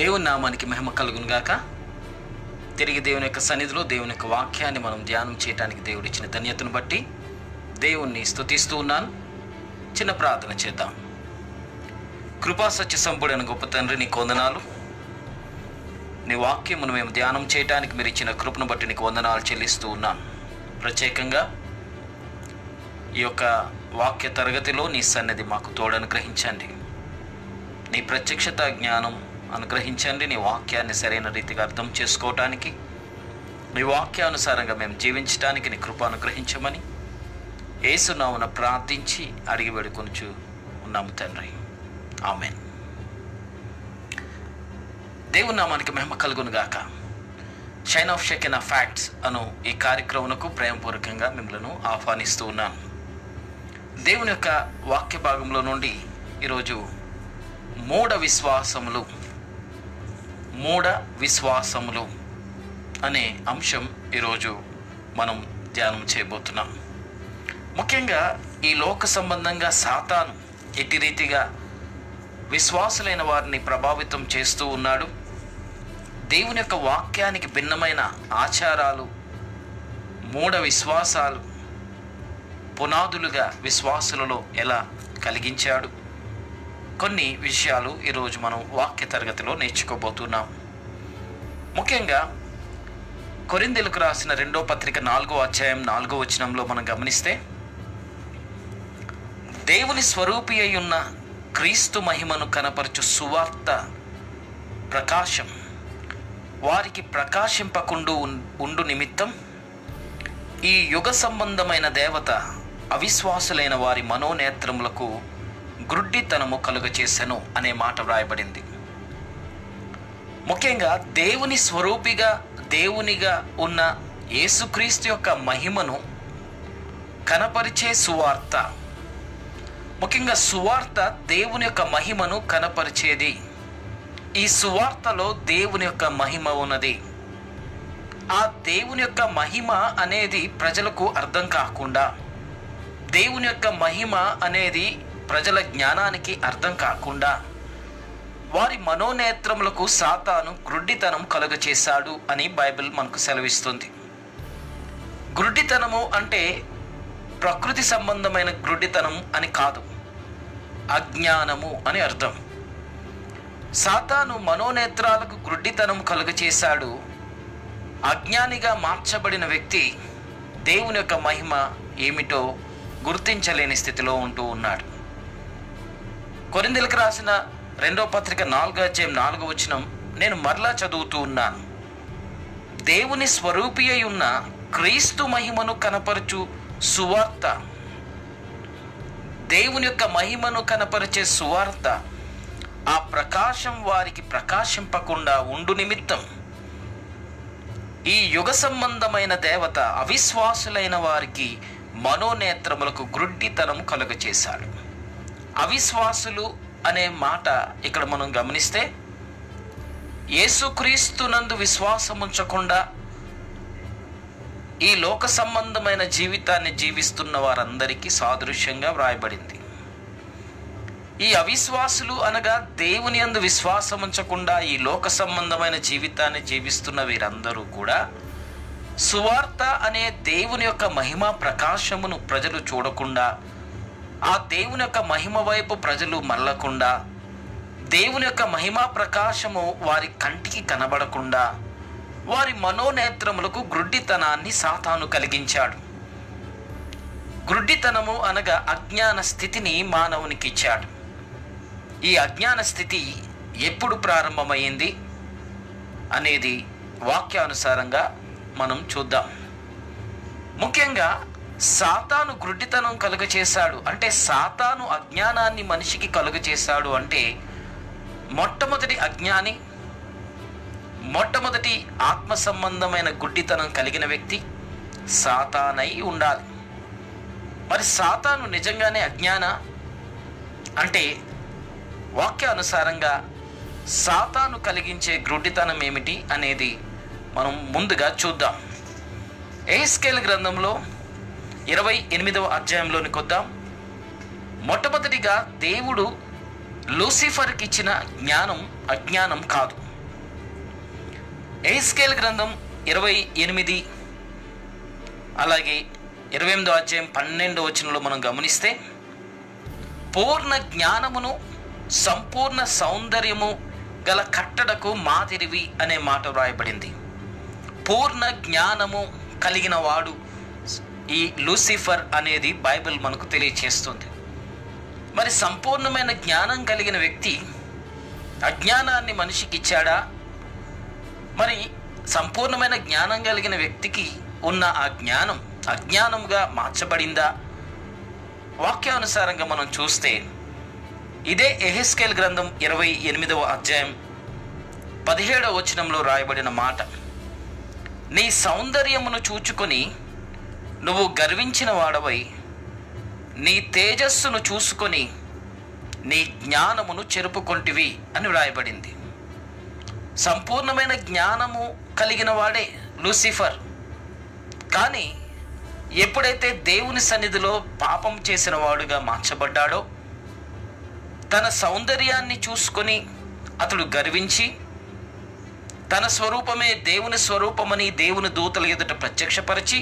దేవుని నామానికి మహిమ కలుగును గాక తిరిగి దేవుని యొక్క సన్నిధిలో దేవుని యొక్క వాక్యాన్ని మనం ధ్యానం చేయడానికి దేవుడు ఇచ్చిన ధన్యతను బట్టి దేవుణ్ణి స్తుతిస్తూ ఉన్నాను చిన్న ప్రార్థన చేద్దాం కృపా సత్య సంపుడైన గొప్ప తండ్రి నీకు వందనాలు నీ వాక్యమును మేము ధ్యానం చేయడానికి మీరు ఇచ్చిన కృపను బట్టి నీకు వందనాలు చెల్లిస్తూ ఉన్నాను ప్రత్యేకంగా ఈ యొక్క వాక్య తరగతిలో నీ సన్నిధి మాకు తోడు అనుగ్రహించండి నీ ప్రత్యక్షత జ్ఞానం అనుగ్రహించండి నీ వాక్యాన్ని సరైన రీతిగా అర్థం చేసుకోవటానికి నీ వాక్యానుసారంగా మేము జీవించడానికి నీ కృప అనుగ్రహించమని ఏసునామున ప్రార్థించి అడిగి వేడుకొనుచు ఉన్నాము తండ్రి ఆమెన్ దేవుని నామానికి మహిమ కలుగును గాక షైన్ ఆఫ్ షెకెన్ ఫ్యాక్ట్స్ అను ఈ కార్యక్రమంకు ప్రేమపూర్వకంగా మిమ్మల్ని ఆహ్వానిస్తూ ఉన్నాను దేవుని యొక్క వాక్య భాగంలో నుండి ఈరోజు మూఢ విశ్వాసములు మూఢ విశ్వాసములు అనే అంశం ఈరోజు మనం ధ్యానం చేయబోతున్నాం ముఖ్యంగా ఈ లోక సంబంధంగా సాతాను ఎట్టి రీతిగా విశ్వాసులైన వారిని ప్రభావితం చేస్తూ ఉన్నాడు దేవుని యొక్క వాక్యానికి భిన్నమైన ఆచారాలు మూఢ విశ్వాసాలు పునాదులుగా విశ్వాసులలో ఎలా కలిగించాడు కొన్ని విషయాలు ఈరోజు మనం వాక్య తరగతిలో నేర్చుకోబోతున్నాం ముఖ్యంగా కొరిందెలకు రాసిన రెండో పత్రిక నాలుగో అధ్యాయం నాలుగో వచనంలో మనం గమనిస్తే దేవుని స్వరూపి అయి ఉన్న క్రీస్తు మహిమను కనపరచు సువార్త ప్రకాశం వారికి ప్రకాశింపకుండు ఉన్- ఉండు నిమిత్తం ఈ యుగ సంబంధమైన దేవత అవిశ్వాసులైన వారి మనోనేత్రములకు గ్రుడ్డితనము కలుగచేసెను అనే మాట వ్రాయబడింది ముఖ్యంగా దేవుని స్వరూపిగా దేవునిగా ఉన్న యేసుక్రీస్తు యొక్క మహిమను కనపరిచే సువార్త ముఖ్యంగా సువార్త దేవుని యొక్క మహిమను కనపరిచేది ఈ సువార్తలో దేవుని యొక్క మహిమ ఉన్నది ఆ దేవుని యొక్క మహిమ అనేది ప్రజలకు అర్థం కాకుండా దేవుని యొక్క మహిమ అనేది ప్రజల జ్ఞానానికి అర్థం కాకుండా వారి మనోనేత్రములకు సాతాను గ్రుడ్డితనం కలుగచేశాడు అని బైబిల్ మనకు సెలవిస్తుంది గ్రుడ్డితనము అంటే ప్రకృతి సంబంధమైన గ్రుడ్డితనం అని కాదు అజ్ఞానము అని అర్థం సాతాను మనోనేత్రాలకు గ్రుడ్డితనం కలుగచేశాడు అజ్ఞానిగా మార్చబడిన వ్యక్తి దేవుని యొక్క మహిమ ఏమిటో గుర్తించలేని స్థితిలో ఉంటూ ఉన్నాడు కొరిందెలకు రాసిన రెండో పత్రిక నాలుగో అధ్యాయం నాలుగో వచనం నేను మరలా చదువుతూ ఉన్నాను దేవుని స్వరూపి అయి ఉన్న క్రీస్తు మహిమను కనపరచు సువార్త దేవుని యొక్క మహిమను కనపరిచే సువార్త ఆ ప్రకాశం వారికి ప్రకాశింపకుండా ఉండు నిమిత్తం ఈ యుగ సంబంధమైన దేవత అవిశ్వాసులైన వారికి మనోనేత్రములకు గ్రుడ్డితనం కలుగచేశాడు అవిశ్వాసులు అనే మాట ఇక్కడ మనం గమనిస్తే యేసుక్రీస్తునందు విశ్వాసం ఉంచకుండా ఈ లోక సంబంధమైన జీవితాన్ని జీవిస్తున్న వారందరికీ సాదృశ్యంగా వ్రాయబడింది ఈ అవిశ్వాసులు అనగా దేవుని యందు విశ్వాసం ఉంచకుండా ఈ లోక సంబంధమైన జీవితాన్ని జీవిస్తున్న వీరందరూ కూడా సువార్త అనే దేవుని యొక్క మహిమ ప్రకాశమును ప్రజలు చూడకుండా ఆ దేవుని యొక్క మహిమ వైపు ప్రజలు మళ్ళకుండా దేవుని యొక్క మహిమా ప్రకాశము వారి కంటికి కనబడకుండా వారి మనోనేత్రములకు గ్రుడ్డితనాన్ని సాతాను కలిగించాడు గ్రుడ్డితనము అనగా అజ్ఞాన స్థితిని మానవునికి ఇచ్చాడు ఈ అజ్ఞాన స్థితి ఎప్పుడు ప్రారంభమైంది అనేది వాక్యానుసారంగా మనం చూద్దాం ముఖ్యంగా సాతాను గ్రుడ్డితనం కలుగచేశాడు అంటే సాతాను అజ్ఞానాన్ని మనిషికి కలుగచేశాడు అంటే మొట్టమొదటి అజ్ఞాని మొట్టమొదటి ఆత్మ సంబంధమైన గుడ్డితనం కలిగిన వ్యక్తి సాతానై ఉండాలి మరి సాతాను నిజంగానే అజ్ఞాన అంటే వాక్యానుసారంగా సాతాను కలిగించే గ్రుడ్డితనం ఏమిటి అనేది మనం ముందుగా చూద్దాం ఏస్కేల్ గ్రంథంలో ఇరవై ఎనిమిదవ అధ్యాయంలోనికి వద్దాం మొట్టమొదటిగా దేవుడు లూసిఫర్కి ఇచ్చిన జ్ఞానం అజ్ఞానం కాదు ఎయిస్కేల్ గ్రంథం ఇరవై ఎనిమిది అలాగే ఇరవై ఎనిమిదో అధ్యాయం పన్నెండో వచనంలో మనం గమనిస్తే పూర్ణ జ్ఞానమును సంపూర్ణ సౌందర్యము గల కట్టడకు మాదిరివి అనే మాట వ్రాయబడింది పూర్ణ జ్ఞానము కలిగిన వాడు ఈ లూసిఫర్ అనేది బైబిల్ మనకు తెలియచేస్తుంది మరి సంపూర్ణమైన జ్ఞానం కలిగిన వ్యక్తి అజ్ఞానాన్ని మనిషికి ఇచ్చాడా మరి సంపూర్ణమైన జ్ఞానం కలిగిన వ్యక్తికి ఉన్న ఆ జ్ఞానం అజ్ఞానంగా మార్చబడిందా వాక్యానుసారంగా మనం చూస్తే ఇదే ఎహెస్కేల్ గ్రంథం ఇరవై ఎనిమిదవ అధ్యాయం పదిహేడవ వచనంలో రాయబడిన మాట నీ సౌందర్యమును చూచుకొని నువ్వు గర్వించిన వాడవై నీ తేజస్సును చూసుకొని నీ జ్ఞానమును చెరుపుకొంటివి అని వ్రాయబడింది సంపూర్ణమైన జ్ఞానము కలిగిన వాడే లూసిఫర్ కానీ ఎప్పుడైతే దేవుని సన్నిధిలో పాపం చేసిన వాడుగా మార్చబడ్డాడో తన సౌందర్యాన్ని చూసుకొని అతడు గర్వించి తన స్వరూపమే దేవుని స్వరూపమని దేవుని దూతల ఎదుట ప్రత్యక్షపరిచి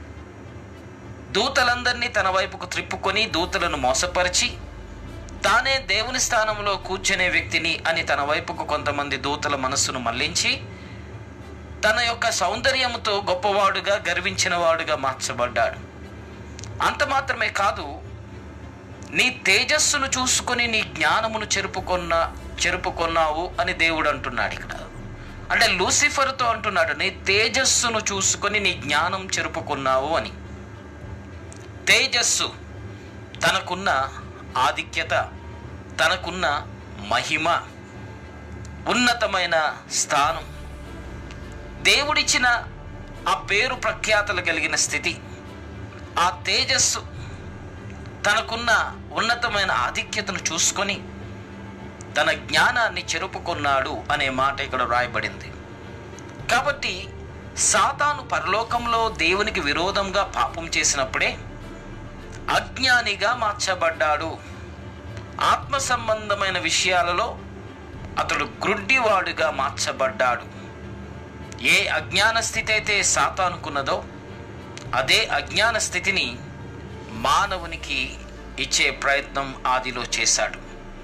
దూతలందరినీ తన వైపుకు త్రిప్పుకొని దూతలను మోసపరిచి తానే దేవుని స్థానంలో కూర్చునే వ్యక్తిని అని తన వైపుకు కొంతమంది దూతల మనస్సును మళ్లించి తన యొక్క సౌందర్యముతో గొప్పవాడుగా గర్వించిన వాడుగా మార్చబడ్డాడు అంత మాత్రమే కాదు నీ తేజస్సును చూసుకొని నీ జ్ఞానమును చెరుపుకొన్న చెరుపుకొన్నావు అని దేవుడు అంటున్నాడు ఇక్కడ అంటే లూసిఫర్తో అంటున్నాడు నీ తేజస్సును చూసుకొని నీ జ్ఞానం చెరుపుకున్నావు అని తేజస్సు తనకున్న ఆధిక్యత తనకున్న మహిమ ఉన్నతమైన స్థానం దేవుడిచ్చిన ఆ పేరు ప్రఖ్యాతలు కలిగిన స్థితి ఆ తేజస్సు తనకున్న ఉన్నతమైన ఆధిక్యతను చూసుకొని తన జ్ఞానాన్ని చెరుపుకున్నాడు అనే మాట ఇక్కడ వ్రాయబడింది కాబట్టి సాతాను పరలోకంలో దేవునికి విరోధంగా పాపం చేసినప్పుడే అజ్ఞానిగా మార్చబడ్డాడు ఆత్మ సంబంధమైన విషయాలలో అతడు గ్రుడ్డివాడుగా మార్చబడ్డాడు ఏ అజ్ఞాన స్థితి అయితే సాతానుకున్నదో అదే అజ్ఞాన స్థితిని మానవునికి ఇచ్చే ప్రయత్నం ఆదిలో చేశాడు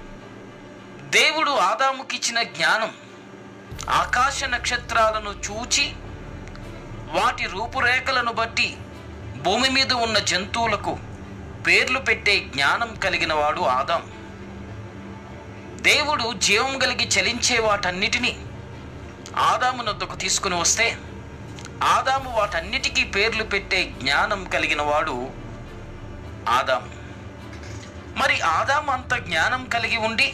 దేవుడు ఆదాముకిచ్చిన జ్ఞానం ఆకాశ నక్షత్రాలను చూచి వాటి రూపురేఖలను బట్టి భూమి మీద ఉన్న జంతువులకు పేర్లు పెట్టే జ్ఞానం కలిగిన వాడు ఆదాం దేవుడు జీవం కలిగి చలించే వాటన్నిటినీ ఆదామునొద్దకు తీసుకుని వస్తే ఆదాము వాటన్నిటికీ పేర్లు పెట్టే జ్ఞానం కలిగిన వాడు ఆదాం మరి ఆదాము అంత జ్ఞానం కలిగి ఉండి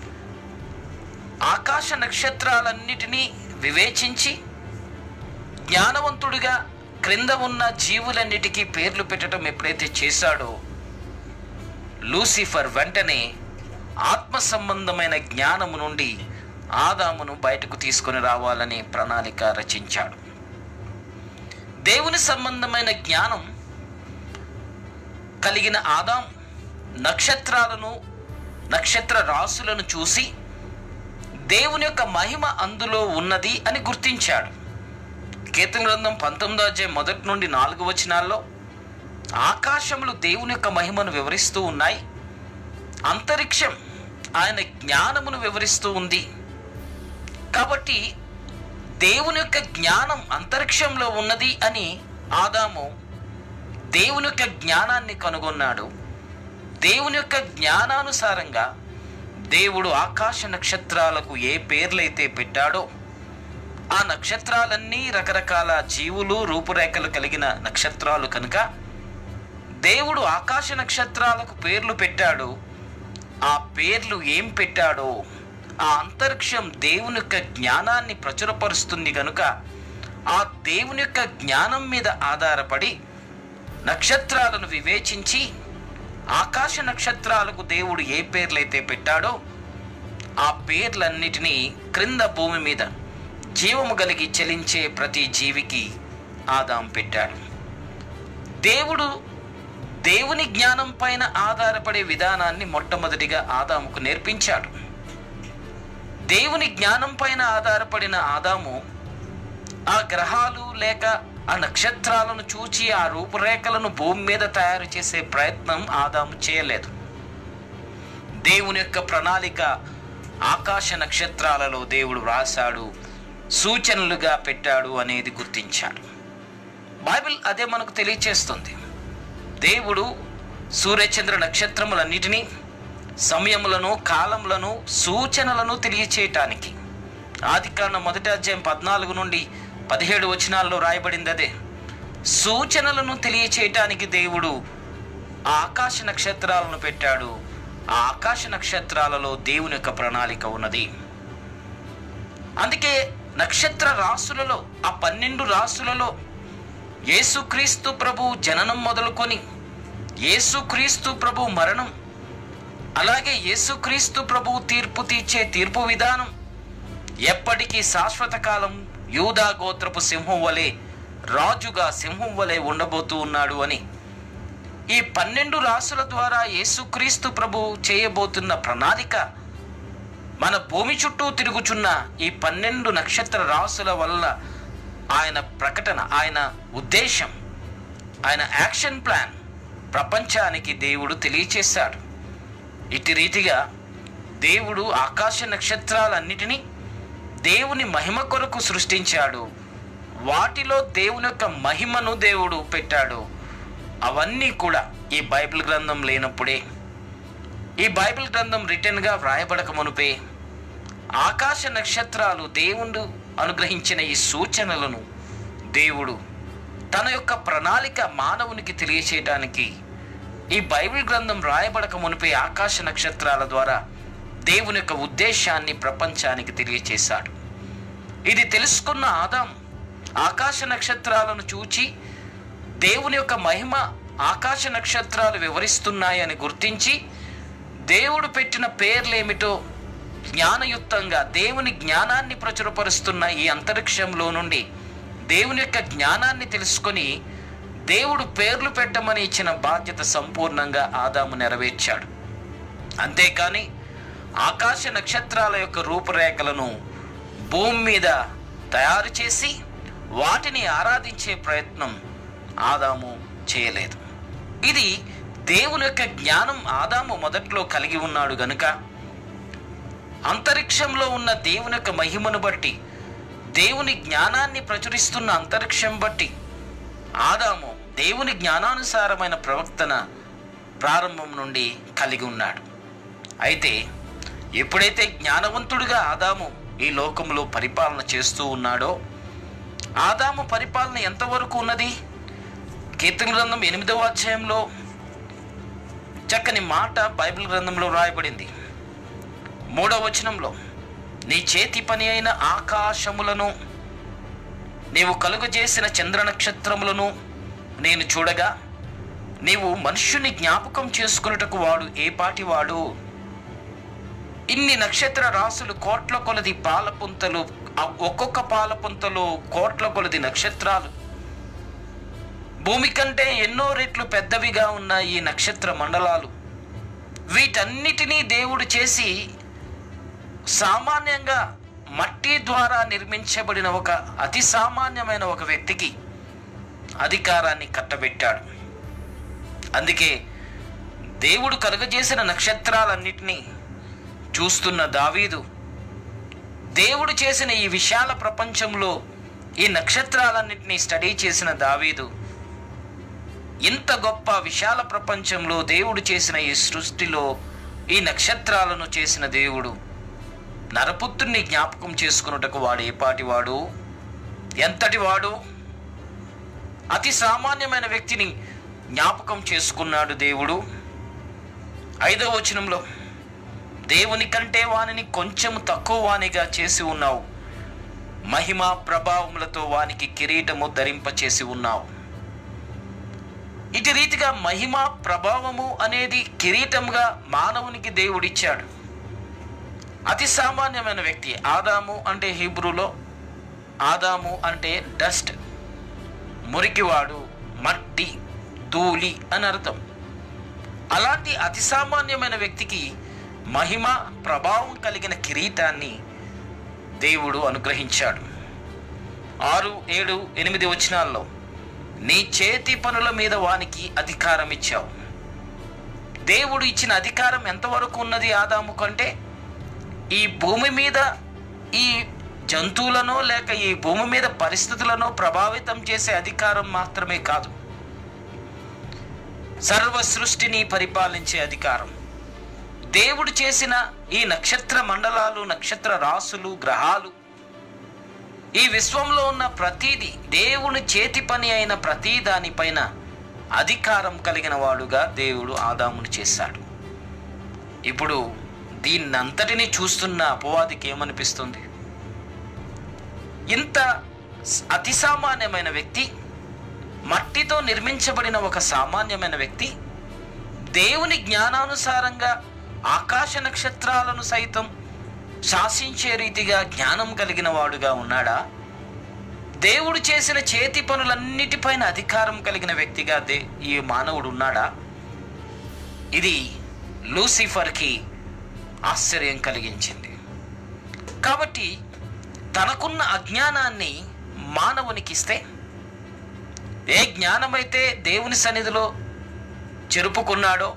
ఆకాశ నక్షత్రాలన్నిటినీ వివేచించి జ్ఞానవంతుడిగా క్రింద ఉన్న జీవులన్నిటికీ పేర్లు పెట్టడం ఎప్పుడైతే చేశాడో లూసిఫర్ వెంటనే ఆత్మ సంబంధమైన జ్ఞానము నుండి ఆదామును బయటకు తీసుకొని రావాలని ప్రణాళిక రచించాడు దేవుని సంబంధమైన జ్ఞానం కలిగిన ఆదాం నక్షత్రాలను నక్షత్ర రాసులను చూసి దేవుని యొక్క మహిమ అందులో ఉన్నది అని గుర్తించాడు కీర్తన గ్రంథం పంతొమ్మిదో అధ్యాయం మొదటి నుండి నాలుగు వచనాల్లో ఆకాశములు దేవుని యొక్క మహిమను వివరిస్తూ ఉన్నాయి అంతరిక్షం ఆయన జ్ఞానమును వివరిస్తూ ఉంది కాబట్టి దేవుని యొక్క జ్ఞానం అంతరిక్షంలో ఉన్నది అని ఆదాము దేవుని యొక్క జ్ఞానాన్ని కనుగొన్నాడు దేవుని యొక్క జ్ఞానానుసారంగా దేవుడు ఆకాశ నక్షత్రాలకు ఏ పేర్లైతే పెట్టాడో ఆ నక్షత్రాలన్నీ రకరకాల జీవులు రూపురేఖలు కలిగిన నక్షత్రాలు కనుక దేవుడు ఆకాశ నక్షత్రాలకు పేర్లు పెట్టాడు ఆ పేర్లు ఏం పెట్టాడో ఆ అంతరిక్షం దేవుని యొక్క జ్ఞానాన్ని ప్రచురపరుస్తుంది కనుక ఆ దేవుని యొక్క జ్ఞానం మీద ఆధారపడి నక్షత్రాలను వివేచించి ఆకాశ నక్షత్రాలకు దేవుడు ఏ పేర్లైతే పెట్టాడో ఆ పేర్లన్నిటినీ క్రింద భూమి మీద జీవము కలిగి చలించే ప్రతి జీవికి ఆదాం పెట్టాడు దేవుడు దేవుని జ్ఞానం పైన ఆధారపడే విధానాన్ని మొట్టమొదటిగా ఆదాముకు నేర్పించాడు దేవుని జ్ఞానం పైన ఆధారపడిన ఆదాము ఆ గ్రహాలు లేక ఆ నక్షత్రాలను చూచి ఆ రూపురేఖలను భూమి మీద తయారు చేసే ప్రయత్నం ఆదాము చేయలేదు దేవుని యొక్క ప్రణాళిక ఆకాశ నక్షత్రాలలో దేవుడు వ్రాసాడు సూచనలుగా పెట్టాడు అనేది గుర్తించాడు బైబిల్ అదే మనకు తెలియచేస్తుంది దేవుడు సూర్యచంద్ర నక్షత్రములన్నిటినీ సమయములను కాలములను సూచనలను తెలియచేయటానికి ఆది కారణం మొదటి అధ్యాయం పద్నాలుగు నుండి పదిహేడు వచనాల్లో రాయబడింది అదే సూచనలను తెలియచేయటానికి దేవుడు ఆ ఆకాశ నక్షత్రాలను పెట్టాడు ఆ ఆకాశ నక్షత్రాలలో దేవుని యొక్క ప్రణాళిక ఉన్నది అందుకే నక్షత్ర రాసులలో ఆ పన్నెండు రాసులలో యేసుక్రీస్తు ప్రభు జననం మొదలుకొని యేసుక్రీస్తు ప్రభు మరణం అలాగే యేసుక్రీస్తు ప్రభు తీర్పు తీర్చే తీర్పు విధానం ఎప్పటికీ శాశ్వత కాలం యూదా గోత్రపు సింహం వలె రాజుగా సింహం వలె ఉండబోతూ ఉన్నాడు అని ఈ పన్నెండు రాసుల ద్వారా యేసుక్రీస్తు ప్రభు చేయబోతున్న ప్రణాళిక మన భూమి చుట్టూ తిరుగుచున్న ఈ పన్నెండు నక్షత్ర రాసుల వల్ల ఆయన ప్రకటన ఆయన ఉద్దేశం ఆయన యాక్షన్ ప్లాన్ ప్రపంచానికి దేవుడు తెలియచేశాడు ఇటు రీతిగా దేవుడు ఆకాశ నక్షత్రాలన్నిటినీ దేవుని మహిమ కొరకు సృష్టించాడు వాటిలో దేవుని యొక్క మహిమను దేవుడు పెట్టాడు అవన్నీ కూడా ఈ బైబిల్ గ్రంథం లేనప్పుడే ఈ బైబిల్ గ్రంథం రిటర్న్గా వ్రాయబడక మునుపే ఆకాశ నక్షత్రాలు దేవుడు అనుగ్రహించిన ఈ సూచనలను దేవుడు తన యొక్క ప్రణాళిక మానవునికి తెలియచేయడానికి ఈ బైబిల్ గ్రంథం రాయబడక మునిపే ఆకాశ నక్షత్రాల ద్వారా దేవుని యొక్క ఉద్దేశాన్ని ప్రపంచానికి తెలియచేశాడు ఇది తెలుసుకున్న ఆదాం ఆకాశ నక్షత్రాలను చూచి దేవుని యొక్క మహిమ ఆకాశ నక్షత్రాలు వివరిస్తున్నాయని గుర్తించి దేవుడు పెట్టిన పేర్లేమిటో జ్ఞానయుక్తంగా దేవుని జ్ఞానాన్ని ప్రచురపరుస్తున్న ఈ అంతరిక్షంలో నుండి దేవుని యొక్క జ్ఞానాన్ని తెలుసుకొని దేవుడు పేర్లు పెట్టమని ఇచ్చిన బాధ్యత సంపూర్ణంగా ఆదాము నెరవేర్చాడు అంతేకాని ఆకాశ నక్షత్రాల యొక్క రూపురేఖలను భూమి మీద తయారు చేసి వాటిని ఆరాధించే ప్రయత్నం ఆదాము చేయలేదు ఇది దేవుని యొక్క జ్ఞానం ఆదాము మొదట్లో కలిగి ఉన్నాడు గనుక అంతరిక్షంలో ఉన్న దేవుని యొక్క మహిమను బట్టి దేవుని జ్ఞానాన్ని ప్రచురిస్తున్న అంతరిక్షం బట్టి ఆదాము దేవుని జ్ఞానానుసారమైన ప్రవర్తన ప్రారంభం నుండి కలిగి ఉన్నాడు అయితే ఎప్పుడైతే జ్ఞానవంతుడిగా ఆదాము ఈ లోకంలో పరిపాలన చేస్తూ ఉన్నాడో ఆదాము పరిపాలన ఎంతవరకు ఉన్నది కీర్తన గ్రంథం ఎనిమిదవ అధ్యాయంలో చక్కని మాట బైబిల్ గ్రంథంలో రాయబడింది మూడవ వచనంలో నీ చేతి పని అయిన ఆకాశములను నీవు కలుగజేసిన చంద్ర నక్షత్రములను నేను చూడగా నీవు మనుష్యుని జ్ఞాపకం చేసుకున్నటకు వాడు ఏ పాటి వాడు ఇన్ని నక్షత్ర రాసులు కోట్ల కొలది పాలపుంతలు ఆ ఒక్కొక్క పాలపుంతలో కోట్ల కొలది నక్షత్రాలు భూమి కంటే ఎన్నో రెట్లు పెద్దవిగా ఉన్న ఈ నక్షత్ర మండలాలు వీటన్నిటినీ దేవుడు చేసి సామాన్యంగా మట్టి ద్వారా నిర్మించబడిన ఒక అతి సామాన్యమైన ఒక వ్యక్తికి అధికారాన్ని కట్టబెట్టాడు అందుకే దేవుడు కలుగజేసిన నక్షత్రాలన్నిటినీ చూస్తున్న దావీదు దేవుడు చేసిన ఈ విశాల ప్రపంచంలో ఈ నక్షత్రాలన్నింటినీ స్టడీ చేసిన దావీదు ఇంత గొప్ప విశాల ప్రపంచంలో దేవుడు చేసిన ఈ సృష్టిలో ఈ నక్షత్రాలను చేసిన దేవుడు నరపుత్రుని జ్ఞాపకం చేసుకున్నటకు వాడు ఏపాటి వాడు ఎంతటి వాడు అతి సామాన్యమైన వ్యక్తిని జ్ఞాపకం చేసుకున్నాడు దేవుడు ఐదవ వచనంలో దేవుని కంటే వానిని కొంచెం తక్కువ వానిగా చేసి ఉన్నావు మహిమ ప్రభావములతో వానికి కిరీటము ధరింపచేసి ఉన్నావు ఇటు రీతిగా మహిమ ప్రభావము అనేది కిరీటంగా మానవునికి దేవుడిచ్చాడు అతి సామాన్యమైన వ్యక్తి ఆదాము అంటే హీబ్రూలో ఆదాము అంటే డస్ట్ మురికివాడు మట్టి ధూళి అని అర్థం అలాంటి అతి సామాన్యమైన వ్యక్తికి మహిమ ప్రభావం కలిగిన కిరీటాన్ని దేవుడు అనుగ్రహించాడు ఆరు ఏడు ఎనిమిది వచనాల్లో నీ చేతి పనుల మీద వానికి అధికారం ఇచ్చావు దేవుడు ఇచ్చిన అధికారం ఎంతవరకు ఉన్నది ఆదాము కంటే ఈ భూమి మీద ఈ జంతువులను లేక ఈ భూమి మీద పరిస్థితులను ప్రభావితం చేసే అధికారం మాత్రమే కాదు సర్వ సృష్టిని పరిపాలించే అధికారం దేవుడు చేసిన ఈ నక్షత్ర మండలాలు నక్షత్ర రాసులు గ్రహాలు ఈ విశ్వంలో ఉన్న ప్రతీది దేవుని చేతి పని అయిన ప్రతి దానిపైన అధికారం కలిగిన వాడుగా దేవుడు ఆదామును చేశాడు ఇప్పుడు దీన్నంతటిని చూస్తున్న అపవాదికి ఏమనిపిస్తుంది ఇంత అతి సామాన్యమైన వ్యక్తి మట్టితో నిర్మించబడిన ఒక సామాన్యమైన వ్యక్తి దేవుని జ్ఞానానుసారంగా ఆకాశ నక్షత్రాలను సైతం శాసించే రీతిగా జ్ఞానం కలిగిన వాడుగా ఉన్నాడా దేవుడు చేసిన చేతి పనులన్నిటిపైన అధికారం కలిగిన వ్యక్తిగా దే ఈ మానవుడు ఉన్నాడా ఇది లూసిఫర్కి ఆశ్చర్యం కలిగించింది కాబట్టి తనకున్న అజ్ఞానాన్ని మానవునికి ఇస్తే ఏ జ్ఞానమైతే దేవుని సన్నిధిలో చెరుపుకున్నాడో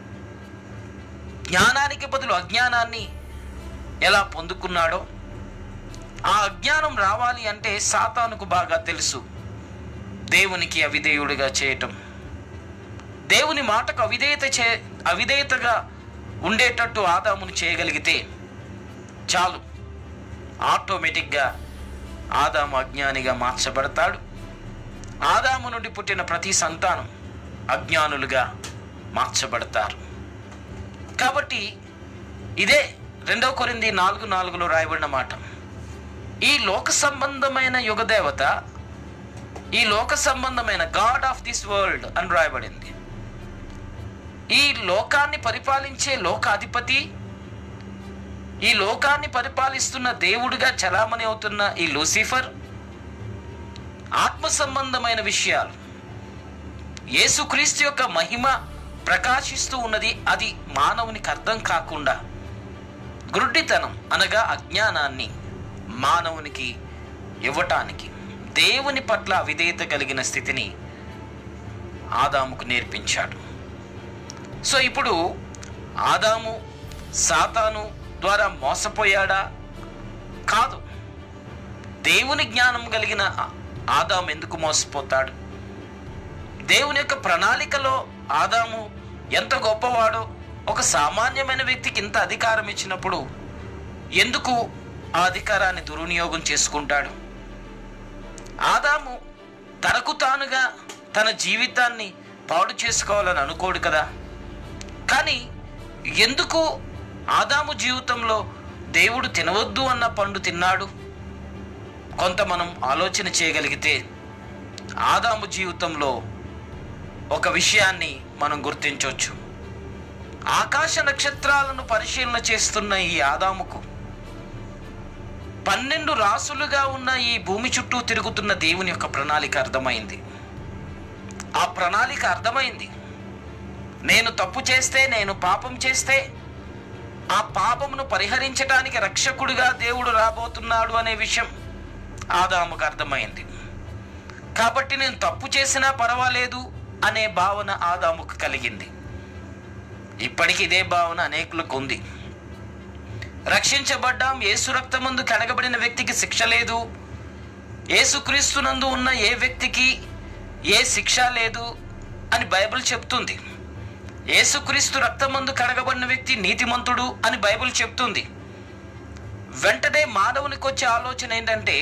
జ్ఞానానికి బదులు అజ్ఞానాన్ని ఎలా పొందుకున్నాడో ఆ అజ్ఞానం రావాలి అంటే సాతానుకు బాగా తెలుసు దేవునికి అవిధేయుడిగా చేయటం దేవుని మాటకు అవిధేయత చే అవిధేయతగా ఉండేటట్టు ఆదామును చేయగలిగితే చాలు ఆటోమేటిక్గా ఆదాము అజ్ఞానిగా మార్చబడతాడు ఆదాము నుండి పుట్టిన ప్రతి సంతానం అజ్ఞానులుగా మార్చబడతారు కాబట్టి ఇదే రెండవ కొరింది నాలుగు నాలుగులో రాయబడిన మాట ఈ లోక సంబంధమైన యుగదేవత ఈ లోక సంబంధమైన గాడ్ ఆఫ్ దిస్ వరల్డ్ అని రాయబడింది ఈ లోకాన్ని పరిపాలించే లోకాధిపతి ఈ లోకాన్ని పరిపాలిస్తున్న దేవుడిగా చలామణి అవుతున్న ఈ లూసిఫర్ ఆత్మ సంబంధమైన విషయాలు యేసుక్రీస్తు యొక్క మహిమ ప్రకాశిస్తూ ఉన్నది అది మానవునికి అర్థం కాకుండా గురుడితనం అనగా అజ్ఞానాన్ని మానవునికి ఇవ్వటానికి దేవుని పట్ల అవిధేయత కలిగిన స్థితిని ఆదాముకు నేర్పించాడు సో ఇప్పుడు ఆదాము సాతాను ద్వారా మోసపోయాడా కాదు దేవుని జ్ఞానం కలిగిన ఆదాము ఎందుకు మోసపోతాడు దేవుని యొక్క ప్రణాళికలో ఆదాము ఎంత గొప్పవాడో ఒక సామాన్యమైన వ్యక్తికి ఇంత అధికారం ఇచ్చినప్పుడు ఎందుకు ఆ అధికారాన్ని దుర్వినియోగం చేసుకుంటాడు ఆదాము తనకు తానుగా తన జీవితాన్ని పాడు చేసుకోవాలని అనుకోడు కదా కానీ ఎందుకు ఆదాము జీవితంలో దేవుడు తినవద్దు అన్న పండు తిన్నాడు కొంత మనం ఆలోచన చేయగలిగితే ఆదాము జీవితంలో ఒక విషయాన్ని మనం గుర్తించవచ్చు ఆకాశ నక్షత్రాలను పరిశీలన చేస్తున్న ఈ ఆదాముకు పన్నెండు రాసులుగా ఉన్న ఈ భూమి చుట్టూ తిరుగుతున్న దేవుని యొక్క ప్రణాళిక అర్థమైంది ఆ ప్రణాళిక అర్థమైంది నేను తప్పు చేస్తే నేను పాపం చేస్తే ఆ పాపమును పరిహరించడానికి రక్షకుడిగా దేవుడు రాబోతున్నాడు అనే విషయం ఆదాముకు అర్థమైంది కాబట్టి నేను తప్పు చేసినా పర్వాలేదు అనే భావన ఆదాముకు కలిగింది ఇప్పటికి ఇదే భావన అనేకులకు ఉంది రక్షించబడ్డాం ఏసు రక్తమందు కడగబడిన వ్యక్తికి శిక్ష లేదు ఏసుక్రీస్తునందు ఉన్న ఏ వ్యక్తికి ఏ శిక్ష లేదు అని బైబిల్ చెప్తుంది ఏసుక్రీస్తు రక్తమందు కడగబడిన వ్యక్తి నీతిమంతుడు అని బైబిల్ చెప్తుంది వెంటనే మానవునికి వచ్చే ఆలోచన ఏంటంటే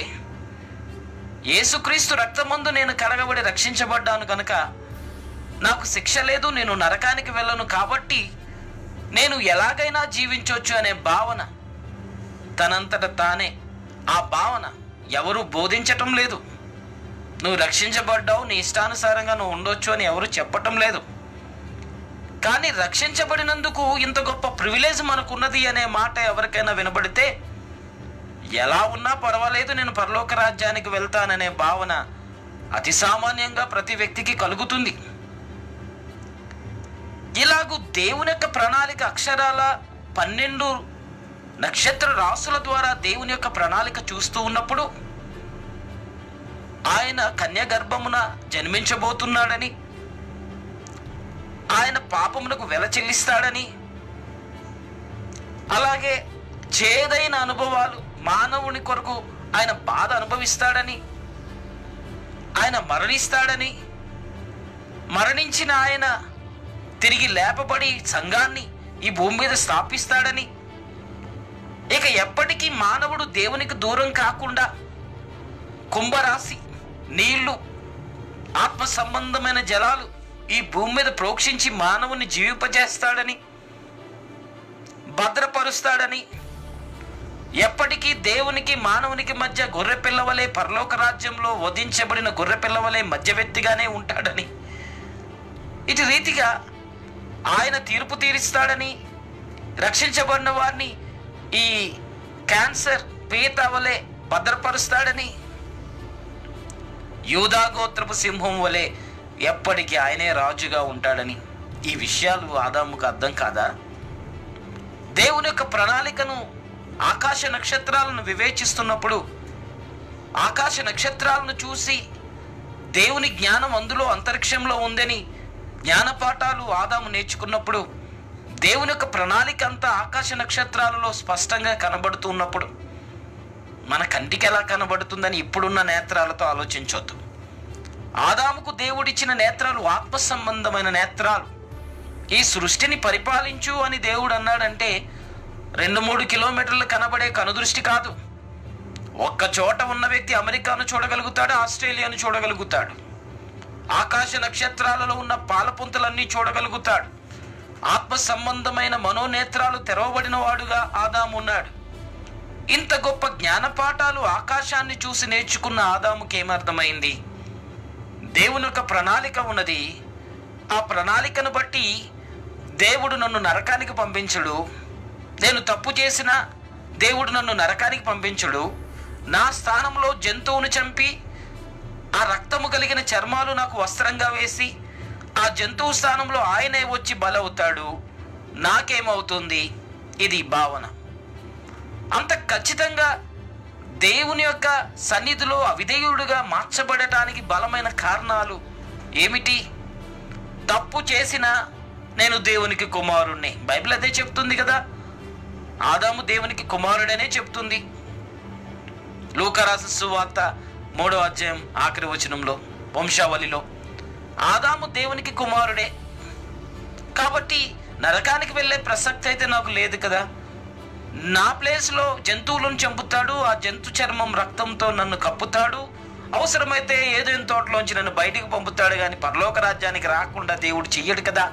ఏసుక్రీస్తు రక్తమందు నేను కడగబడి రక్షించబడ్డాను కనుక నాకు శిక్ష లేదు నేను నరకానికి వెళ్ళను కాబట్టి నేను ఎలాగైనా జీవించవచ్చు అనే భావన తనంతట తానే ఆ భావన ఎవరు బోధించటం లేదు నువ్వు రక్షించబడ్డావు నీ ఇష్టానుసారంగా నువ్వు ఉండొచ్చు అని ఎవరు చెప్పటం లేదు కానీ రక్షించబడినందుకు ఇంత గొప్ప ప్రివిలేజ్ మనకున్నది అనే మాట ఎవరికైనా వినబడితే ఎలా ఉన్నా పర్వాలేదు నేను పరలోక రాజ్యానికి వెళ్తాననే భావన అతి సామాన్యంగా ప్రతి వ్యక్తికి కలుగుతుంది ఇలాగూ దేవుని యొక్క ప్రణాళిక అక్షరాల పన్నెండు నక్షత్ర రాసుల ద్వారా దేవుని యొక్క ప్రణాళిక చూస్తూ ఉన్నప్పుడు ఆయన కన్యగర్భమున జన్మించబోతున్నాడని ఆయన పాపములకు వెల చెల్లిస్తాడని అలాగే చేదైన అనుభవాలు మానవుని కొరకు ఆయన బాధ అనుభవిస్తాడని ఆయన మరణిస్తాడని మరణించిన ఆయన తిరిగి లేపబడి సంఘాన్ని ఈ భూమి మీద స్థాపిస్తాడని ఇక ఎప్పటికీ మానవుడు దేవునికి దూరం కాకుండా కుంభరాశి నీళ్లు ఆత్మ సంబంధమైన జలాలు ఈ భూమి మీద ప్రోక్షించి మానవుని జీవింపజేస్తాడని భద్రపరుస్తాడని ఎప్పటికీ దేవునికి మానవునికి మధ్య గొర్రె పిల్లవలే పరలోక రాజ్యంలో వధించబడిన గొర్రె పిల్లవలే మధ్యవర్తిగానే ఉంటాడని ఇటు రీతిగా ఆయన తీర్పు తీరుస్తాడని రక్షించబడిన వారిని ఈ క్యాన్సర్ పీత వలె భద్రపరుస్తాడని యూదాగోత్రపు సింహం వలె ఎప్పటికీ ఆయనే రాజుగా ఉంటాడని ఈ విషయాలు ఆదాముకు అర్థం కాదా దేవుని యొక్క ప్రణాళికను ఆకాశ నక్షత్రాలను వివేచిస్తున్నప్పుడు ఆకాశ నక్షత్రాలను చూసి దేవుని జ్ఞానం అందులో అంతరిక్షంలో ఉందని జ్ఞానపాఠాలు ఆదాము నేర్చుకున్నప్పుడు దేవుని యొక్క ప్రణాళిక అంతా ఆకాశ నక్షత్రాలలో స్పష్టంగా కనబడుతున్నప్పుడు మన కంటికి ఎలా కనబడుతుందని ఇప్పుడున్న నేత్రాలతో ఆలోచించవద్దు ఆదాముకు దేవుడిచ్చిన నేత్రాలు ఆత్మ సంబంధమైన నేత్రాలు ఈ సృష్టిని పరిపాలించు అని దేవుడు అన్నాడంటే రెండు మూడు కిలోమీటర్లు కనబడే కనుదృష్టి కాదు ఒక్క చోట ఉన్న వ్యక్తి అమెరికాను చూడగలుగుతాడు ఆస్ట్రేలియాను చూడగలుగుతాడు ఆకాశ నక్షత్రాలలో ఉన్న పాలపుంతలన్నీ చూడగలుగుతాడు ఆత్మ సంబంధమైన మనోనేత్రాలు తెరవబడిన వాడుగా ఆదాము ఉన్నాడు ఇంత గొప్ప జ్ఞానపాఠాలు ఆకాశాన్ని చూసి నేర్చుకున్న ఆదాముకి ఏమర్థమైంది దేవుని యొక్క ప్రణాళిక ఉన్నది ఆ ప్రణాళికను బట్టి దేవుడు నన్ను నరకానికి పంపించడు నేను తప్పు చేసిన దేవుడు నన్ను నరకానికి పంపించడు నా స్థానంలో జంతువును చంపి ఆ రక్తము కలిగిన చర్మాలు నాకు వస్త్రంగా వేసి ఆ జంతువు స్థానంలో ఆయనే వచ్చి బలవుతాడు నాకేమవుతుంది ఇది భావన అంత ఖచ్చితంగా దేవుని యొక్క సన్నిధిలో అవిధేయుడుగా మార్చబడటానికి బలమైన కారణాలు ఏమిటి తప్పు చేసిన నేను దేవునికి కుమారుణ్ణి బైబిల్ అదే చెప్తుంది కదా ఆదాము దేవునికి కుమారుడనే చెప్తుంది లూకరాసు సువార్త మూడో అధ్యాయం ఆఖరి వచనంలో వంశావళిలో ఆదాము దేవునికి కుమారుడే కాబట్టి నరకానికి వెళ్ళే ప్రసక్తి అయితే నాకు లేదు కదా నా ప్లేస్లో జంతువులను చంపుతాడు ఆ జంతు చర్మం రక్తంతో నన్ను కప్పుతాడు అవసరమైతే ఏదో తోటలోంచి నన్ను బయటికి పంపుతాడు కానీ పరలోక రాజ్యానికి రాకుండా దేవుడు చెయ్యడు కదా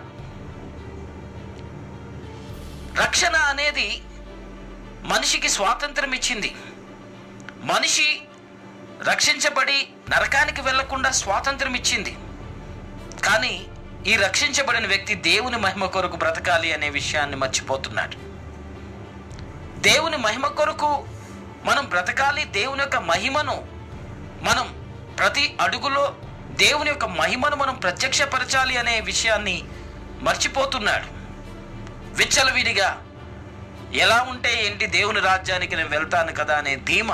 రక్షణ అనేది మనిషికి స్వాతంత్రం ఇచ్చింది మనిషి రక్షించబడి నరకానికి వెళ్లకుండా స్వాతంత్రం ఇచ్చింది కానీ ఈ రక్షించబడిన వ్యక్తి దేవుని మహిమ కొరకు బ్రతకాలి అనే విషయాన్ని మర్చిపోతున్నాడు దేవుని మహిమ కొరకు మనం బ్రతకాలి దేవుని యొక్క మహిమను మనం ప్రతి అడుగులో దేవుని యొక్క మహిమను మనం ప్రత్యక్షపరచాలి అనే విషయాన్ని మర్చిపోతున్నాడు విచ్చలవిడిగా ఎలా ఉంటే ఏంటి దేవుని రాజ్యానికి నేను వెళ్తాను కదా అనే ధీమా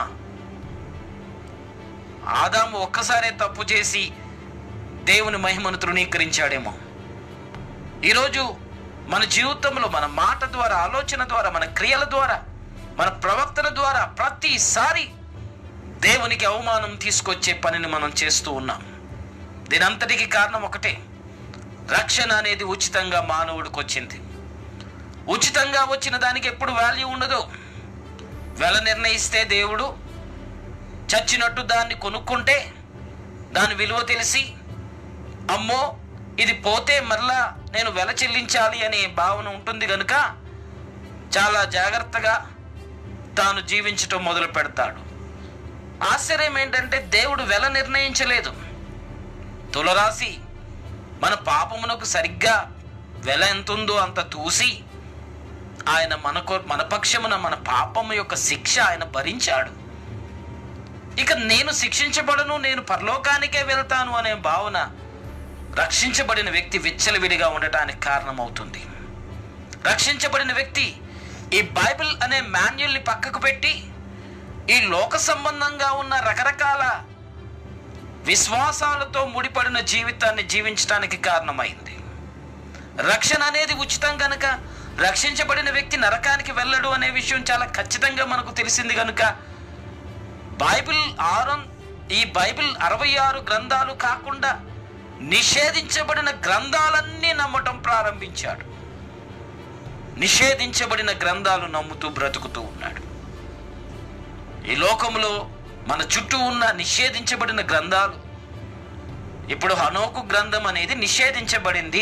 ఆదాము ఒక్కసారే తప్పు చేసి దేవుని మహిమను తృణీకరించాడేమో ఈరోజు మన జీవితంలో మన మాట ద్వారా ఆలోచన ద్వారా మన క్రియల ద్వారా మన ప్రవర్తన ద్వారా ప్రతిసారి దేవునికి అవమానం తీసుకొచ్చే పనిని మనం చేస్తూ ఉన్నాం దీనంతటికి కారణం ఒకటే రక్షణ అనేది ఉచితంగా మానవుడికి వచ్చింది ఉచితంగా వచ్చిన దానికి ఎప్పుడు వాల్యూ ఉండదు వెల నిర్ణయిస్తే దేవుడు చచ్చినట్టు దాన్ని కొనుక్కుంటే దాని విలువ తెలిసి అమ్మో ఇది పోతే మరలా నేను వెల చెల్లించాలి అనే భావన ఉంటుంది కనుక చాలా జాగ్రత్తగా తాను జీవించటం మొదలు పెడతాడు ఆశ్చర్యం ఏంటంటే దేవుడు వెల నిర్ణయించలేదు తులరాశి మన పాపమునకు సరిగ్గా వెల ఎంతుందో అంత తూసి ఆయన మనకు మన పక్షమున మన పాపము యొక్క శిక్ష ఆయన భరించాడు ఇక నేను శిక్షించబడను నేను పరలోకానికే వెళ్తాను అనే భావన రక్షించబడిన వ్యక్తి విచ్చలవిడిగా ఉండటానికి కారణమవుతుంది రక్షించబడిన వ్యక్తి ఈ బైబిల్ అనే మాన్యుల్ని పక్కకు పెట్టి ఈ లోక సంబంధంగా ఉన్న రకరకాల విశ్వాసాలతో ముడిపడిన జీవితాన్ని జీవించడానికి కారణమైంది రక్షణ అనేది ఉచితం గనుక రక్షించబడిన వ్యక్తి నరకానికి వెళ్ళడు అనే విషయం చాలా ఖచ్చితంగా మనకు తెలిసింది కనుక బైబిల్ ఆరు ఈ బైబిల్ అరవై ఆరు గ్రంథాలు కాకుండా నిషేధించబడిన గ్రంథాలన్నీ నమ్మటం ప్రారంభించాడు నిషేధించబడిన గ్రంథాలు నమ్ముతూ బ్రతుకుతూ ఉన్నాడు ఈ లోకంలో మన చుట్టూ ఉన్న నిషేధించబడిన గ్రంథాలు ఇప్పుడు హనోకు గ్రంథం అనేది నిషేధించబడింది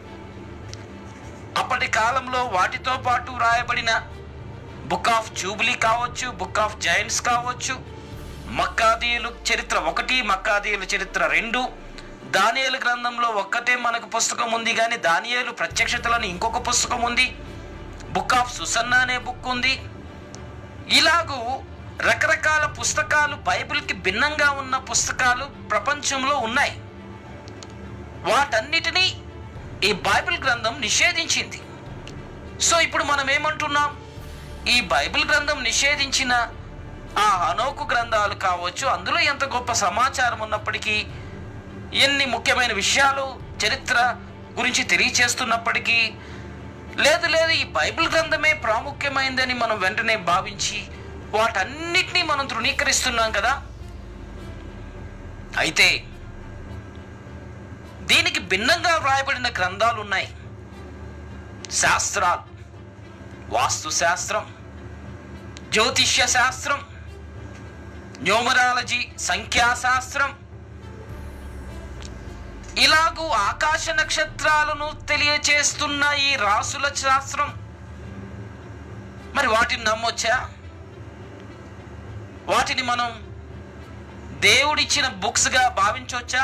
అప్పటి కాలంలో వాటితో పాటు రాయబడిన బుక్ ఆఫ్ జూబిలీ కావచ్చు బుక్ ఆఫ్ జైంట్స్ కావచ్చు మక్కాదీయులు చరిత్ర ఒకటి మక్కాదీయుల చరిత్ర రెండు దానియేలు గ్రంథంలో ఒక్కటే మనకు పుస్తకం ఉంది కానీ దానియేలు ప్రత్యక్షతలని ఇంకొక పుస్తకం ఉంది బుక్ ఆఫ్ సుసన్న అనే బుక్ ఉంది ఇలాగూ రకరకాల పుస్తకాలు బైబిల్కి భిన్నంగా ఉన్న పుస్తకాలు ప్రపంచంలో ఉన్నాయి వాటన్నిటినీ ఈ బైబిల్ గ్రంథం నిషేధించింది సో ఇప్పుడు మనం ఏమంటున్నాం ఈ బైబిల్ గ్రంథం నిషేధించిన ఆ అనోకు గ్రంథాలు కావచ్చు అందులో ఎంత గొప్ప సమాచారం ఉన్నప్పటికీ ఎన్ని ముఖ్యమైన విషయాలు చరిత్ర గురించి తెలియచేస్తున్నప్పటికీ లేదు లేదు ఈ బైబిల్ గ్రంథమే ప్రాముఖ్యమైందని మనం వెంటనే భావించి వాటన్నిటినీ మనం తృణీకరిస్తున్నాం కదా అయితే దీనికి భిన్నంగా వ్రాయబడిన గ్రంథాలు ఉన్నాయి శాస్త్రాలు వాస్తు శాస్త్రం జ్యోతిష్య శాస్త్రం న్యూమరాలజీ సంఖ్యాశాస్త్రం ఇలాగూ ఆకాశ నక్షత్రాలను తెలియచేస్తున్న ఈ రాసుల శాస్త్రం మరి వాటిని నమ్మొచ్చా వాటిని మనం దేవుడిచ్చిన బుక్స్గా భావించవచ్చా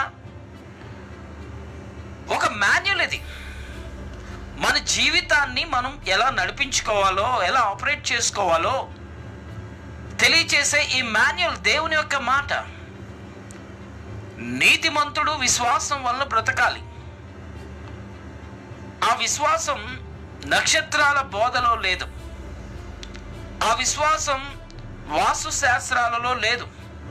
ఒక మాన్యుల్ ఇది మన జీవితాన్ని మనం ఎలా నడిపించుకోవాలో ఎలా ఆపరేట్ చేసుకోవాలో తెలియచేసే ఈ మాన్యుల్ దేవుని యొక్క మాట నీతిమంతుడు విశ్వాసం వల్ల బ్రతకాలి ఆ విశ్వాసం నక్షత్రాల బోధలో లేదు ఆ విశ్వాసం వాస్తు శాస్త్రాలలో లేదు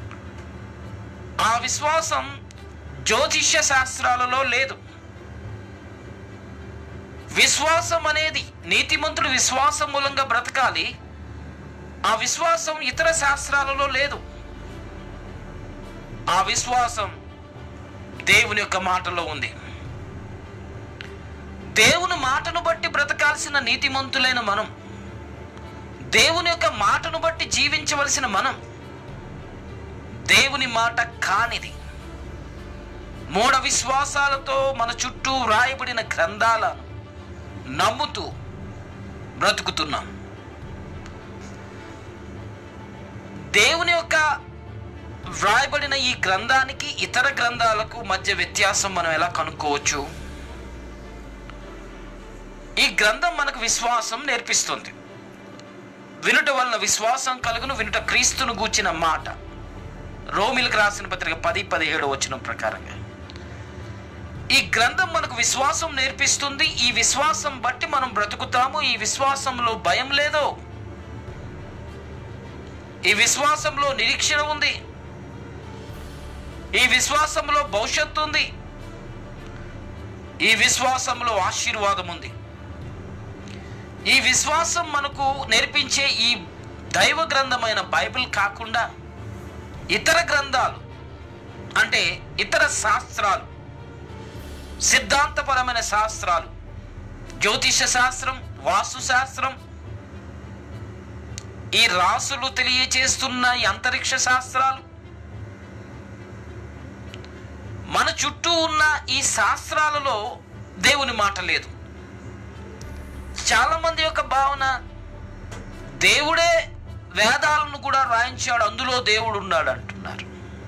ఆ విశ్వాసం జ్యోతిష్య శాస్త్రాలలో లేదు విశ్వాసం అనేది నీతిమంతుడు విశ్వాసం మూలంగా బ్రతకాలి ఆ విశ్వాసం ఇతర శాస్త్రాలలో లేదు ఆ విశ్వాసం దేవుని యొక్క మాటలో ఉంది దేవుని మాటను బట్టి బ్రతకాల్సిన నీతిమంతులైన మనం దేవుని యొక్క మాటను బట్టి జీవించవలసిన మనం దేవుని మాట కానిది మూఢ విశ్వాసాలతో మన చుట్టూ వ్రాయబడిన గ్రంథాలను నమ్ముతూ బ్రతుకుతున్నాం దేవుని యొక్క వ్రాయబడిన ఈ గ్రంథానికి ఇతర గ్రంథాలకు మధ్య వ్యత్యాసం మనం ఎలా కనుక్కోవచ్చు ఈ గ్రంథం మనకు విశ్వాసం నేర్పిస్తుంది వినుట వలన విశ్వాసం కలుగును వినుట క్రీస్తును గూర్చిన మాట రోమిలకు రాసిన పత్రిక పది పదిహేడు వచ్చిన ప్రకారంగా ఈ గ్రంథం మనకు విశ్వాసం నేర్పిస్తుంది ఈ విశ్వాసం బట్టి మనం బ్రతుకుతాము ఈ విశ్వాసంలో భయం లేదు ఈ విశ్వాసంలో నిరీక్షణ ఉంది ఈ విశ్వాసంలో భవిష్యత్తు ఉంది ఈ విశ్వాసంలో ఆశీర్వాదం ఉంది ఈ విశ్వాసం మనకు నేర్పించే ఈ దైవ గ్రంథమైన బైబిల్ కాకుండా ఇతర గ్రంథాలు అంటే ఇతర శాస్త్రాలు సిద్ధాంతపరమైన శాస్త్రాలు జ్యోతిష శాస్త్రం వాస్తు శాస్త్రం ఈ రాసులు తెలియచేస్తున్న ఈ అంతరిక్ష శాస్త్రాలు మన చుట్టూ ఉన్న ఈ శాస్త్రాలలో దేవుని మాట లేదు చాలా మంది యొక్క భావన దేవుడే వేదాలను కూడా రాయించాడు అందులో దేవుడు ఉన్నాడు అంటున్నారు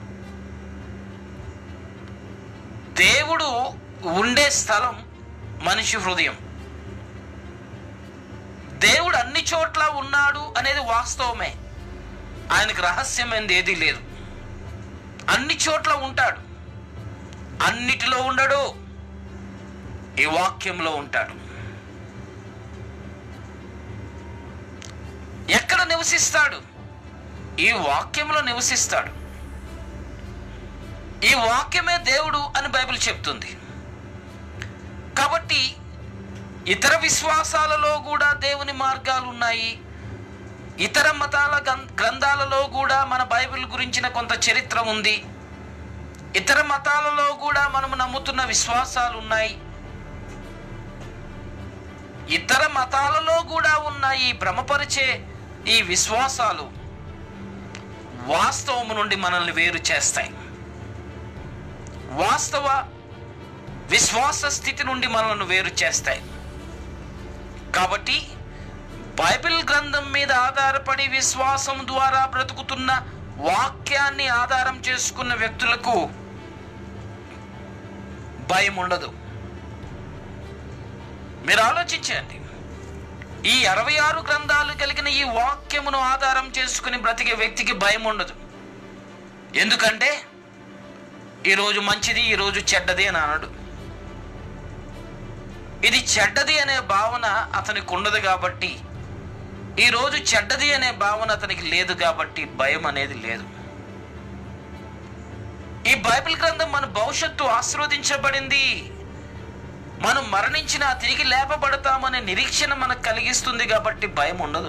దేవుడు ఉండే స్థలం మనిషి హృదయం దేవుడు అన్ని చోట్ల ఉన్నాడు అనేది వాస్తవమే ఆయనకు రహస్యమైనది ఏదీ లేదు అన్ని చోట్ల ఉంటాడు అన్నిటిలో ఉండడు ఈ వాక్యంలో ఉంటాడు ఎక్కడ నివసిస్తాడు ఈ వాక్యంలో నివసిస్తాడు ఈ వాక్యమే దేవుడు అని బైబిల్ చెప్తుంది కాబట్టి ఇతర విశ్వాసాలలో కూడా దేవుని మార్గాలు ఉన్నాయి ఇతర మతాల గ్రం- గ్రంథాలలో కూడా మన బైబిల్ గురించిన కొంత చరిత్ర ఉంది ఇతర మతాలలో కూడా మనము నమ్ముతున్న విశ్వాసాలు ఉన్నాయి ఇతర మతాలలో కూడా ఉన్న ఈ భ్రమపరిచే ఈ విశ్వాసాలు వాస్తవము నుండి మనల్ని వేరు చేస్తాయి వాస్తవ విశ్వాస స్థితి నుండి మనల్ని వేరు చేస్తాయి కాబట్టి బైబిల్ గ్రంథం మీద ఆధారపడి విశ్వాసం ద్వారా బ్రతుకుతున్న వాక్యాన్ని ఆధారం చేసుకున్న వ్యక్తులకు భయం ఉండదు మీరు ఆలోచించండి ఈ అరవై ఆరు గ్రంథాలు కలిగిన ఈ వాక్యమును ఆధారం చేసుకుని బ్రతికే వ్యక్తికి భయం ఉండదు ఎందుకంటే ఈరోజు మంచిది ఈరోజు చెడ్డది అని అనడు ఇది చెడ్డది అనే భావన అతనికి ఉండదు కాబట్టి ఈరోజు చెడ్డది అనే భావన అతనికి లేదు కాబట్టి భయం అనేది లేదు ఈ బైబిల్ గ్రంథం మన భవిష్యత్తు ఆశీర్వదించబడింది మనం మరణించినా తిరిగి లేపబడతామనే నిరీక్షణ మనకు కలిగిస్తుంది కాబట్టి భయం ఉండదు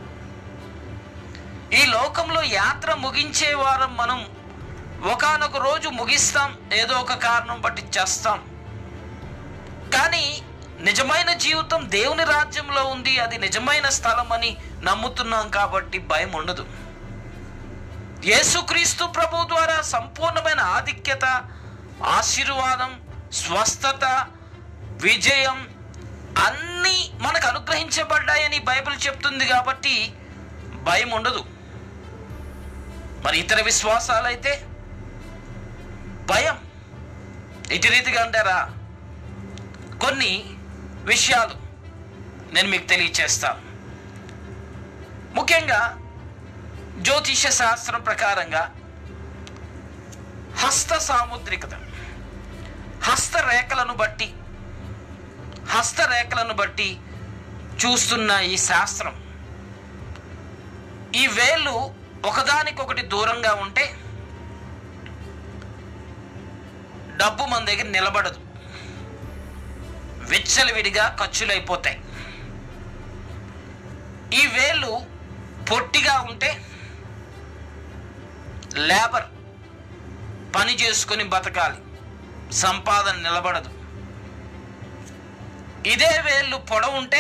ఈ లోకంలో యాత్ర ముగించే వారం మనం ఒకానొక రోజు ముగిస్తాం ఏదో ఒక కారణం బట్టి చేస్తాం కానీ నిజమైన జీవితం దేవుని రాజ్యంలో ఉంది అది నిజమైన స్థలం అని నమ్ముతున్నాం కాబట్టి భయం ఉండదు యేసుక్రీస్తు ప్రభు ద్వారా సంపూర్ణమైన ఆధిక్యత ఆశీర్వాదం స్వస్థత విజయం అన్నీ మనకు అనుగ్రహించబడ్డాయని బైబిల్ చెప్తుంది కాబట్టి భయం ఉండదు మరి ఇతర విశ్వాసాలైతే భయం ఇటు రీతిగా అంటారా కొన్ని విషయాలు నేను మీకు తెలియచేస్తాను ముఖ్యంగా జ్యోతిష శాస్త్రం ప్రకారంగా హస్త సాముద్రికత హస్తరేఖలను బట్టి హస్తరేఖలను బట్టి చూస్తున్న ఈ శాస్త్రం ఈ వేళ్ళు ఒకదానికొకటి దూరంగా ఉంటే డబ్బు మన దగ్గర నిలబడదు విచ్చలవిడిగా ఖర్చులైపోతాయి ఈ వేళ్ళు పొట్టిగా ఉంటే లేబర్ పని చేసుకొని బతకాలి సంపాదన నిలబడదు ఇదే వేళ్ళు పొడవు ఉంటే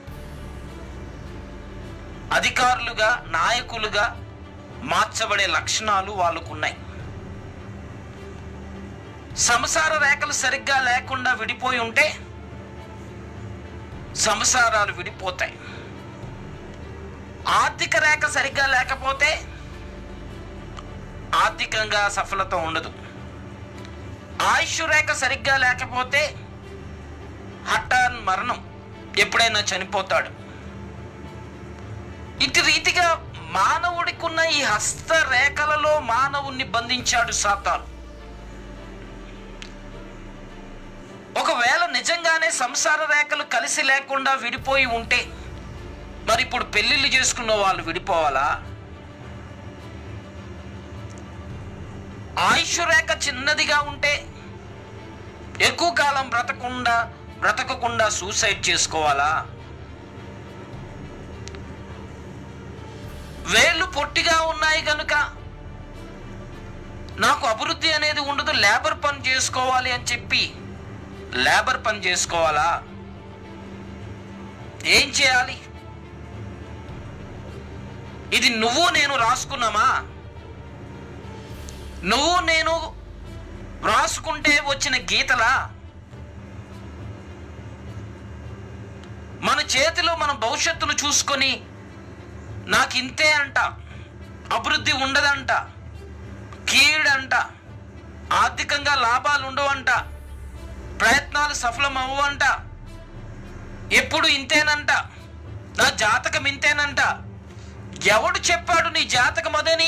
అధికారులుగా నాయకులుగా మార్చబడే లక్షణాలు వాళ్ళకున్నాయి సంసార రేఖలు సరిగ్గా లేకుండా విడిపోయి ఉంటే సంసారాలు విడిపోతాయి ఆర్థిక రేఖ సరిగ్గా లేకపోతే ఆర్థికంగా సఫలత ఉండదు ఆయుష్ రేఖ సరిగ్గా లేకపోతే హఠాన్ మరణం ఎప్పుడైనా చనిపోతాడు ఇటు రీతిగా మానవుడికి ఉన్న ఈ హస్త రేఖలలో మానవుణ్ణి బంధించాడు సాతాను ఒకవేళ నిజంగానే సంసార రేఖలు కలిసి లేకుండా విడిపోయి ఉంటే మరి ఇప్పుడు పెళ్లిళ్ళు చేసుకున్న వాళ్ళు విడిపోవాలా ఆయుష్ రేఖ చిన్నదిగా ఉంటే ఎక్కువ కాలం బ్రతకుండా బ్రతకకుండా సూసైడ్ చేసుకోవాలా వేళ్ళు పొట్టిగా ఉన్నాయి కనుక నాకు అభివృద్ధి అనేది ఉండదు లేబర్ పని చేసుకోవాలి అని చెప్పి లేబర్ పని చేసుకోవాలా ఏం చేయాలి ఇది నువ్వు నేను రాసుకున్నామా నువ్వు నేను రాసుకుంటే వచ్చిన గీతలా మన చేతిలో మన భవిష్యత్తును చూసుకొని నాకు ఇంతే అంట అభివృద్ధి ఉండదంట కీడంట ఆర్థికంగా లాభాలు ఉండవంట ప్రయత్నాలు సఫలం అవ్వంట ఎప్పుడు ఇంతేనంట నా జాతకం ఇంతేనంట ఎవడు చెప్పాడు నీ జాతకం అదని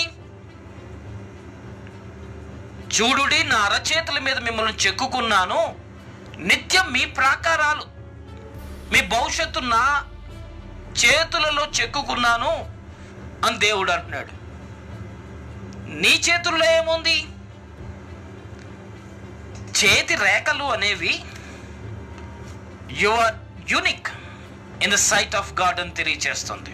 చూడుడి నా అరచేతుల మీద మిమ్మల్ని చెక్కుకున్నాను నిత్యం మీ ప్రాకారాలు మీ భవిష్యత్తు నా చేతులలో చెక్కుకున్నాను అని దేవుడు అంటున్నాడు నీ చేతుల్లో ఏముంది చేతి రేఖలు అనేవి you are unique in the sight of God అని తెలియచేస్తుంది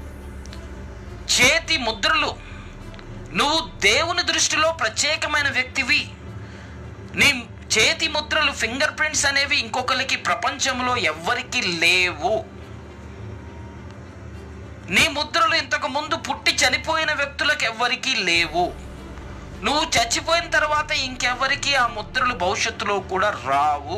చేతి ముద్రలు నువ్వు దేవుని దృష్టిలో ప్రత్యేకమైన వ్యక్తివి నీ చేతి ముద్రలు ఫింగర్ ప్రింట్స్ అనేవి ఇంకొకరికి ప్రపంచంలో ఎవ్వరికి లేవు నీ ముద్రలు ఇంతకు ముందు పుట్టి చనిపోయిన వ్యక్తులకు ఎవ్వరికీ లేవు నువ్వు చచ్చిపోయిన తర్వాత ఇంకెవ్వరికి ఆ ముద్రలు భవిష్యత్తులో కూడా రావు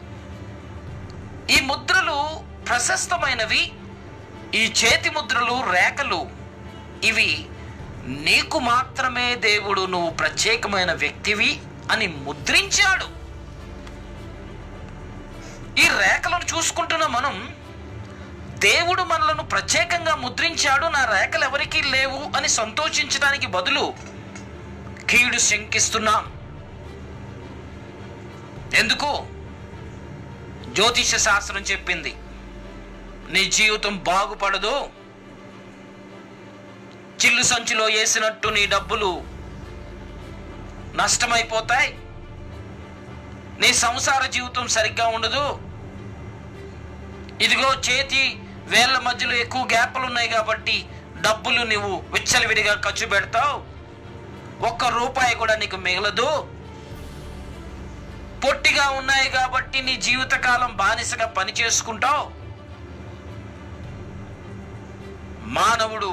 ఈ ముద్రలు ప్రశస్తమైనవి ఈ చేతి ముద్రలు రేఖలు ఇవి నీకు మాత్రమే దేవుడు నువ్వు ప్రత్యేకమైన వ్యక్తివి అని ముద్రించాడు ఈ రేఖలను చూసుకుంటున్న మనం దేవుడు మనలను ప్రత్యేకంగా ముద్రించాడు నా రేఖలు ఎవరికీ లేవు అని సంతోషించడానికి బదులు కీడు శంకిస్తున్నాం ఎందుకు జ్యోతిష శాస్త్రం చెప్పింది నీ జీవితం బాగుపడదు చిల్లు సంచిలో వేసినట్టు నీ డబ్బులు నష్టమైపోతాయి నీ సంసార జీవితం సరిగ్గా ఉండదు ఇదిగో చేతి వేళ్ల మధ్యలో ఎక్కువ గ్యాప్లు ఉన్నాయి కాబట్టి డబ్బులు నువ్వు విచ్చలవిడిగా ఖర్చు పెడతావు ఒక్క రూపాయి కూడా నీకు మిగలదు పొట్టిగా ఉన్నాయి కాబట్టి నీ జీవితకాలం బానిసగా పని చేసుకుంటావు మానవుడు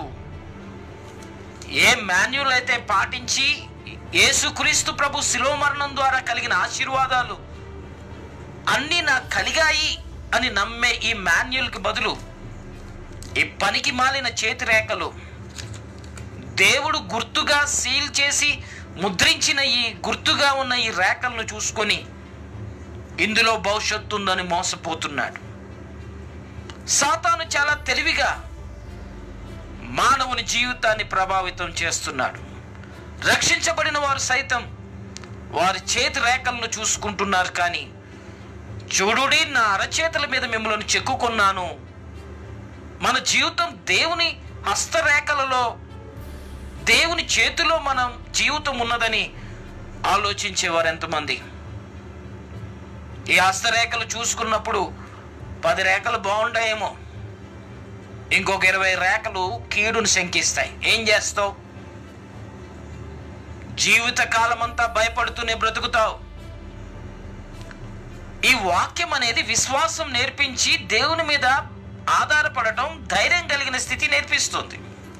ఏ మాన్యుల్ అయితే పాటించి యేసుక్రీస్తు ప్రభు శిలో మరణం ద్వారా కలిగిన ఆశీర్వాదాలు అన్నీ నాకు కలిగాయి అని నమ్మే ఈ మాన్యుల్కి బదులు ఈ పనికి మాలిన చేతి రేఖలు దేవుడు గుర్తుగా సీల్ చేసి ముద్రించిన ఈ గుర్తుగా ఉన్న ఈ రేఖలను చూసుకొని ఇందులో భవిష్యత్తు ఉందని మోసపోతున్నాడు సాతాను చాలా తెలివిగా మానవుని జీవితాన్ని ప్రభావితం చేస్తున్నాడు రక్షించబడిన వారు సైతం వారి చేతి రేఖలను చూసుకుంటున్నారు కానీ చూడుడి నా అరచేతుల మీద మిమ్మల్ని చెక్కుకున్నాను మన జీవితం దేవుని హస్తరేఖలలో దేవుని చేతిలో మనం జీవితం ఉన్నదని ఆలోచించేవారు ఎంతమంది ఈ హస్తరేఖలు చూసుకున్నప్పుడు పది రేఖలు బాగుంటాయేమో ఇంకొక ఇరవై రేఖలు కీడును శంకిస్తాయి ఏం చేస్తావు జీవిత కాలం అంతా భయపడుతూనే బ్రతుకుతావు ఈ వాక్యం అనేది విశ్వాసం నేర్పించి దేవుని మీద ఆధారపడటం ధైర్యం కలిగిన స్థితి నేర్పిస్తుంది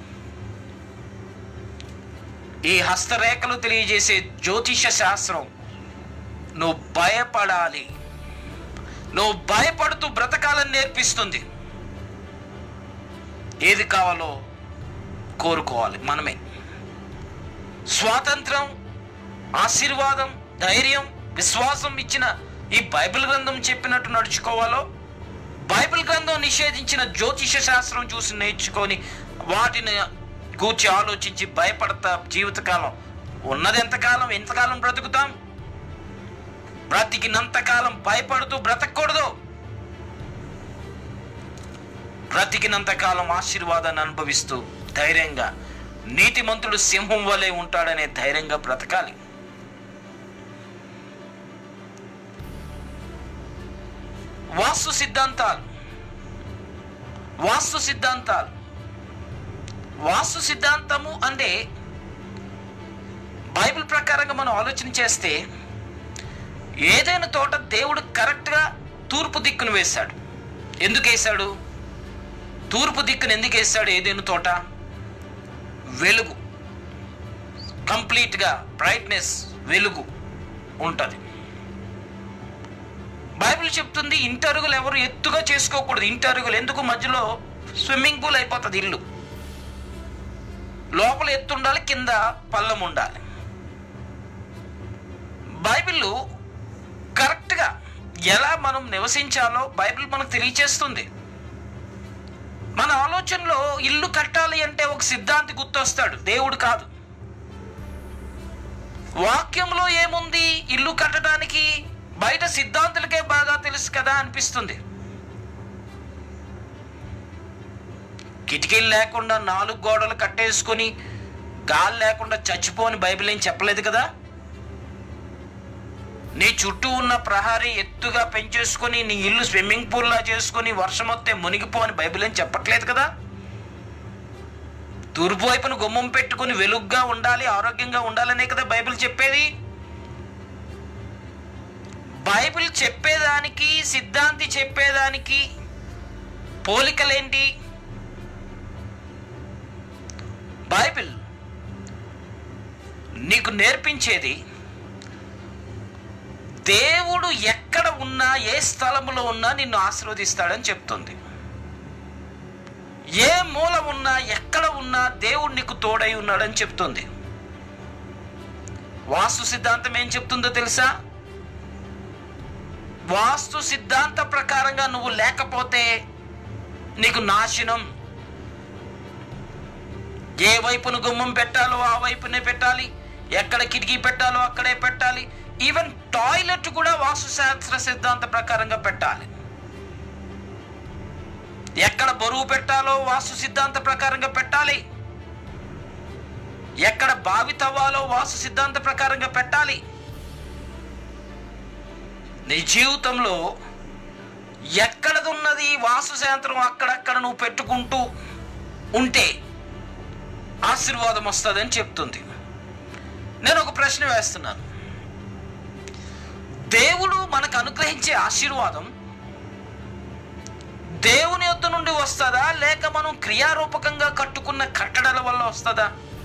ఈ హస్తరేఖలు తెలియజేసే జ్యోతిష శాస్త్రం నువ్వు భయపడాలి నువ్వు భయపడుతూ బ్రతకాలని నేర్పిస్తుంది ఏది కావాలో కోరుకోవాలి మనమే స్వాతంత్రం ఆశీర్వాదం ధైర్యం విశ్వాసం ఇచ్చిన ఈ బైబిల్ గ్రంథం చెప్పినట్టు నడుచుకోవాలో బైబిల్ గ్రంథం నిషేధించిన జ్యోతిష శాస్త్రం చూసి నేర్చుకొని వాటిని గూర్చి ఆలోచించి భయపడతా జీవితకాలం ఉన్నది ఎంతకాలం ఎంతకాలం బ్రతుకుతాం బ్రతికినంతకాలం భయపడుతూ బ్రతకూడదు బ్రతికినంతకాలం ఆశీర్వాదాన్ని అనుభవిస్తూ ధైర్యంగా నీతిమంతుడు సింహం వలె ఉంటాడనే ధైర్యంగా బ్రతకాలి వాస్తు సిద్ధాంతాలు వాస్తు సిద్ధాంతాలు వాస్తు సిద్ధాంతము అంటే బైబిల్ ప్రకారంగా మనం ఆలోచన చేస్తే ఏదైనా తోట దేవుడు కరెక్ట్గా తూర్పు దిక్కును వేశాడు ఎందుకు వేశాడు తూర్పు దిక్కును ఎందుకు వేశాడు ఏదైనా తోట వెలుగు కంప్లీట్గా బ్రైట్నెస్ వెలుగు ఉంటుంది బైబిల్ చెప్తుంది ఇంటి అరుగులు ఎవరు ఎత్తుగా చేసుకోకూడదు ఇంటి అరుగులు ఎందుకు మధ్యలో స్విమ్మింగ్ పూల్ అయిపోతుంది ఇల్లు లోపల ఎత్తు ఉండాలి కింద పల్లం ఉండాలి బైబిల్ కరెక్ట్గా ఎలా మనం నివసించాలో బైబిల్ మనకు తెలియచేస్తుంది మన ఆలోచనలో ఇల్లు కట్టాలి అంటే ఒక సిద్ధాంతి గుర్తొస్తాడు దేవుడు కాదు వాక్యంలో ఏముంది ఇల్లు కట్టడానికి బయట సిద్ధాంతులకే బాగా తెలుసు కదా అనిపిస్తుంది కిటికీలు లేకుండా నాలుగు గోడలు కట్టేసుకొని గాలి లేకుండా చచ్చిపోని బైబిల్ ఏం చెప్పలేదు కదా నీ చుట్టూ ఉన్న ప్రహారీ ఎత్తుగా పెంచేసుకొని నీ ఇల్లు స్విమ్మింగ్ పూల్లా చేసుకొని వర్షం వస్తే మునిగిపో అని బైబిల్ ఏం చెప్పట్లేదు కదా తూర్పు వైపున గుమ్మం పెట్టుకుని వెలుగ్గా ఉండాలి ఆరోగ్యంగా ఉండాలనే కదా బైబిల్ చెప్పేది బైబిల్ చెప్పేదానికి సిద్ధాంతి చెప్పేదానికి పోలికలేంటి బైబిల్ నీకు నేర్పించేది దేవుడు ఎక్కడ ఉన్నా ఏ స్థలములో ఉన్నా నిన్ను ఆశీర్వదిస్తాడని చెప్తుంది ఏ మూల ఉన్నా ఎక్కడ ఉన్నా దేవుడు నీకు తోడై ఉన్నాడని చెప్తుంది వాస్తు సిద్ధాంతం ఏం చెప్తుందో తెలుసా వాస్తు సిద్ధాంత ప్రకారంగా నువ్వు లేకపోతే నీకు నాశనం ఏ వైపున గుమ్మం పెట్టాలో ఆ వైపునే పెట్టాలి ఎక్కడ కిటికీ పెట్టాలో అక్కడే పెట్టాలి ఈవెన్ టాయిలెట్ కూడా వాస్తు శాస్త్ర సిద్ధాంత ప్రకారంగా పెట్టాలి ఎక్కడ బరువు పెట్టాలో వాస్తు సిద్ధాంత ప్రకారంగా పెట్టాలి ఎక్కడ బావి తవ్వాలో వాస్తు సిద్ధాంత ప్రకారంగా పెట్టాలి నీ జీవితంలో ఎక్కడదున్నది వాస్తు శాస్త్రం అక్కడక్కడ నువ్వు పెట్టుకుంటూ ఉంటే ఆశీర్వాదం వస్తుందని చెప్తుంది నేను ఒక ప్రశ్న వేస్తున్నాను దేవుడు మనకు అనుగ్రహించే ఆశీర్వాదం దేవుని యొద్ద నుండి వస్తుందా లేక మనం క్రియారూపకంగా కట్టుకున్న కట్టడల వల్ల వస్తుందా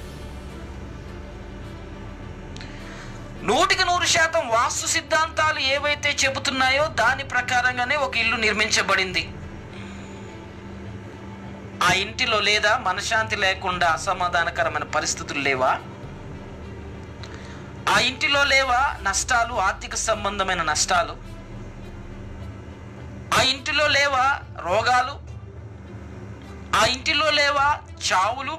నూటికి నూరు శాతం వాస్తు సిద్ధాంతాలు ఏవైతే చెబుతున్నాయో దాని ప్రకారంగానే ఒక ఇల్లు నిర్మించబడింది ఆ ఇంటిలో లేదా మనశ్శాంతి లేకుండా అసమాధానకరమైన పరిస్థితులు లేవా ఆ ఇంటిలో లేవా నష్టాలు ఆర్థిక సంబంధమైన నష్టాలు ఆ ఇంటిలో లేవా రోగాలు ఆ ఇంటిలో లేవా చావులు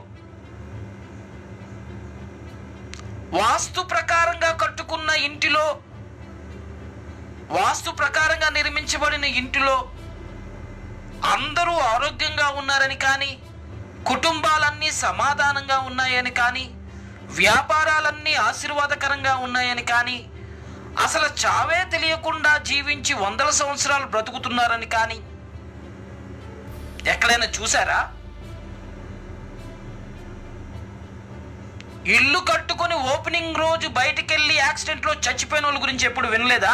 వాస్తు ప్రకారంగా కట్టుకున్న ఇంటిలో వాస్తు ప్రకారంగా నిర్మించబడిన ఇంటిలో అందరూ ఆరోగ్యంగా ఉన్నారని కానీ కుటుంబాలన్నీ సమాధానంగా ఉన్నాయని కానీ వ్యాపారాలన్నీ ఆశీర్వాదకరంగా ఉన్నాయని కానీ అసలు చావే తెలియకుండా జీవించి వందల సంవత్సరాలు బ్రతుకుతున్నారని కానీ ఎక్కడైనా చూసారా ఇల్లు కట్టుకొని ఓపెనింగ్ రోజు బయటికెళ్ళి యాక్సిడెంట్లో చచ్చిపోయిన వాళ్ళ గురించి ఎప్పుడు వినలేదా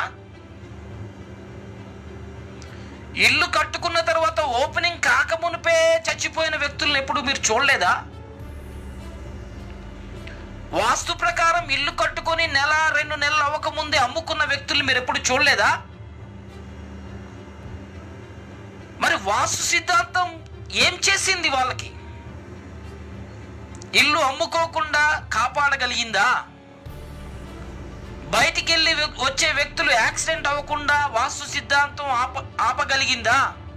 ఇల్లు కట్టుకున్న తర్వాత ఓపెనింగ్ కాకమునిపే చచ్చిపోయిన వ్యక్తులను ఎప్పుడు మీరు చూడలేదా వాస్తు ప్రకారం ఇల్లు కట్టుకొని నెల రెండు నెలలు అవ్వకముందే అమ్ముకున్న వ్యక్తులు మీరు ఎప్పుడు చూడలేదా మరి వాస్తు సిద్ధాంతం ఏం చేసింది వాళ్ళకి ఇల్లు అమ్ముకోకుండా కాపాడగలిగిందా బయటికి వెళ్ళి వ్య- వచ్చే వ్యక్తులు యాక్సిడెంట్ అవ్వకుండా వాస్తు సిద్ధాంతం ఆప ఆపగలిగిందా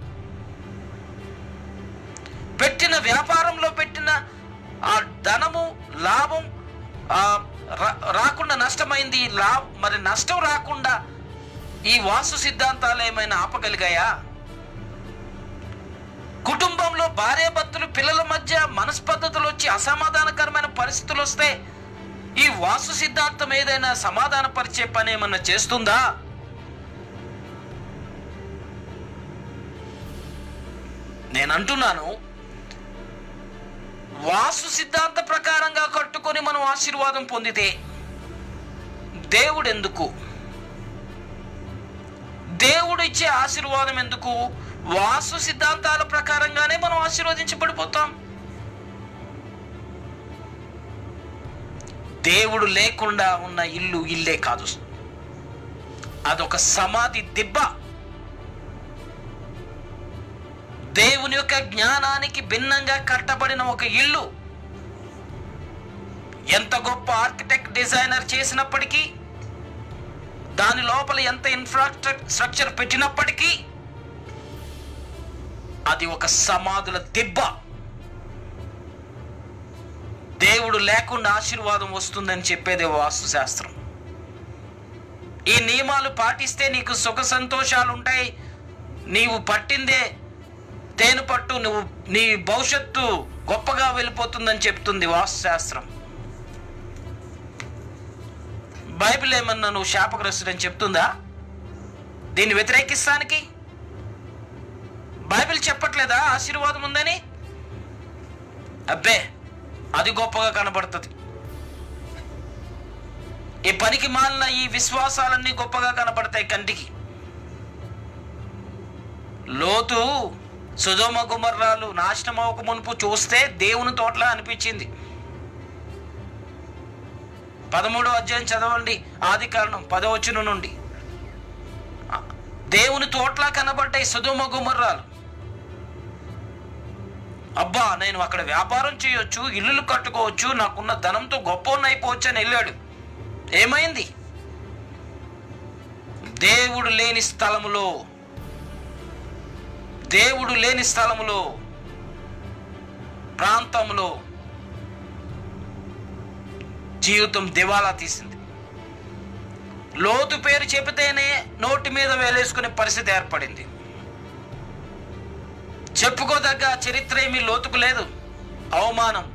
పెట్టిన వ్యాపారంలో పెట్టిన ఆ ధనము లాభం ఆ, రా- రాకుండా నష్టమైంది లా మరి నష్టం రాకుండా ఈ వాస్తు సిద్ధాంతాలు ఏమైనా ఆపగలిగాయా కుటుంబంలో భార్యాభర్తలు పిల్లల మధ్య మనస్పద్ధతులు వచ్చి అసమాధానకరమైన పరిస్థితులు వస్తే ఈ వాస్తు సిద్ధాంతం ఏదైనా సమాధాన పరిచే పని ఏమన్నా చేస్తుందా నేను అంటున్నాను వాస్తు సిద్ధాంత ప్రకారంగా కట్టుకొని మనం ఆశీర్వాదం పొందితే దేవుడు ఎందుకు దేవుడు ఇచ్చే ఆశీర్వాదం ఎందుకు వాస్తు సిద్ధాంతాల ప్రకారంగానే మనం ఆశీర్వదించబడిపోతాం దేవుడు లేకుండా ఉన్న ఇల్లు ఇల్లే కాదు అదొక సమాధి దిబ్బ దేవుని యొక్క జ్ఞానానికి భిన్నంగా కట్టబడిన ఒక ఇల్లు ఎంత గొప్ప ఆర్కిటెక్ట్ డిజైనర్ చేసినప్పటికీ దాని లోపల ఎంత ఇన్ఫ్రాస్ట్రక్చర్ స్ట్రక్చర్ పెట్టినప్పటికీ అది ఒక సమాధుల దిబ్బ దేవుడు లేకుండా ఆశీర్వాదం వస్తుందని చెప్పేదే వాస్తు శాస్త్రం ఈ నియమాలు పాటిస్తే నీకు సుఖ సంతోషాలు ఉంటాయి నీవు పట్టిందే తేను పట్టు నువ్వు నీ భవిష్యత్తు గొప్పగా వెళ్ళిపోతుందని చెప్తుంది వాస్తు శాస్త్రం బైబిల్ ఏమన్నా నువ్వు శాపగ్రస్తుడని చెప్తుందా దీన్ని వ్యతిరేకిస్తానికి బైబిల్ చెప్పట్లేదా ఆశీర్వాదం ఉందని అబ్బే అది గొప్పగా కనబడుతుంది ఈ పనికి మాలిన ఈ విశ్వాసాలన్నీ గొప్పగా కనబడతాయి కంటికి లోతు సుధోమ గుమర్రాలు నాశనం అవ్వక మునుపు చూస్తే దేవుని తోటలా అనిపించింది పదమూడో అధ్యాయం చదవండి ఆది కారణం పదవచనం నుండి దేవుని తోటలా కనబడ్డాయి సుధోమ గుమర్రాలు అబ్బా నేను అక్కడ వ్యాపారం చేయొచ్చు ఇల్లులు కట్టుకోవచ్చు నాకున్న ధనంతో గొప్ప అయిపోవచ్చు అని వెళ్ళాడు ఏమైంది దేవుడు లేని స్థలములో దేవుడు లేని స్థలములో ప్రాంతంలో జీవితం దివాలా తీసింది లోతు పేరు చెబితేనే నోటి మీద వేలేసుకునే పరిస్థితి ఏర్పడింది చెప్పుకోదగ్గ చరిత్ర ఏమీ లోతుకు లేదు అవమానం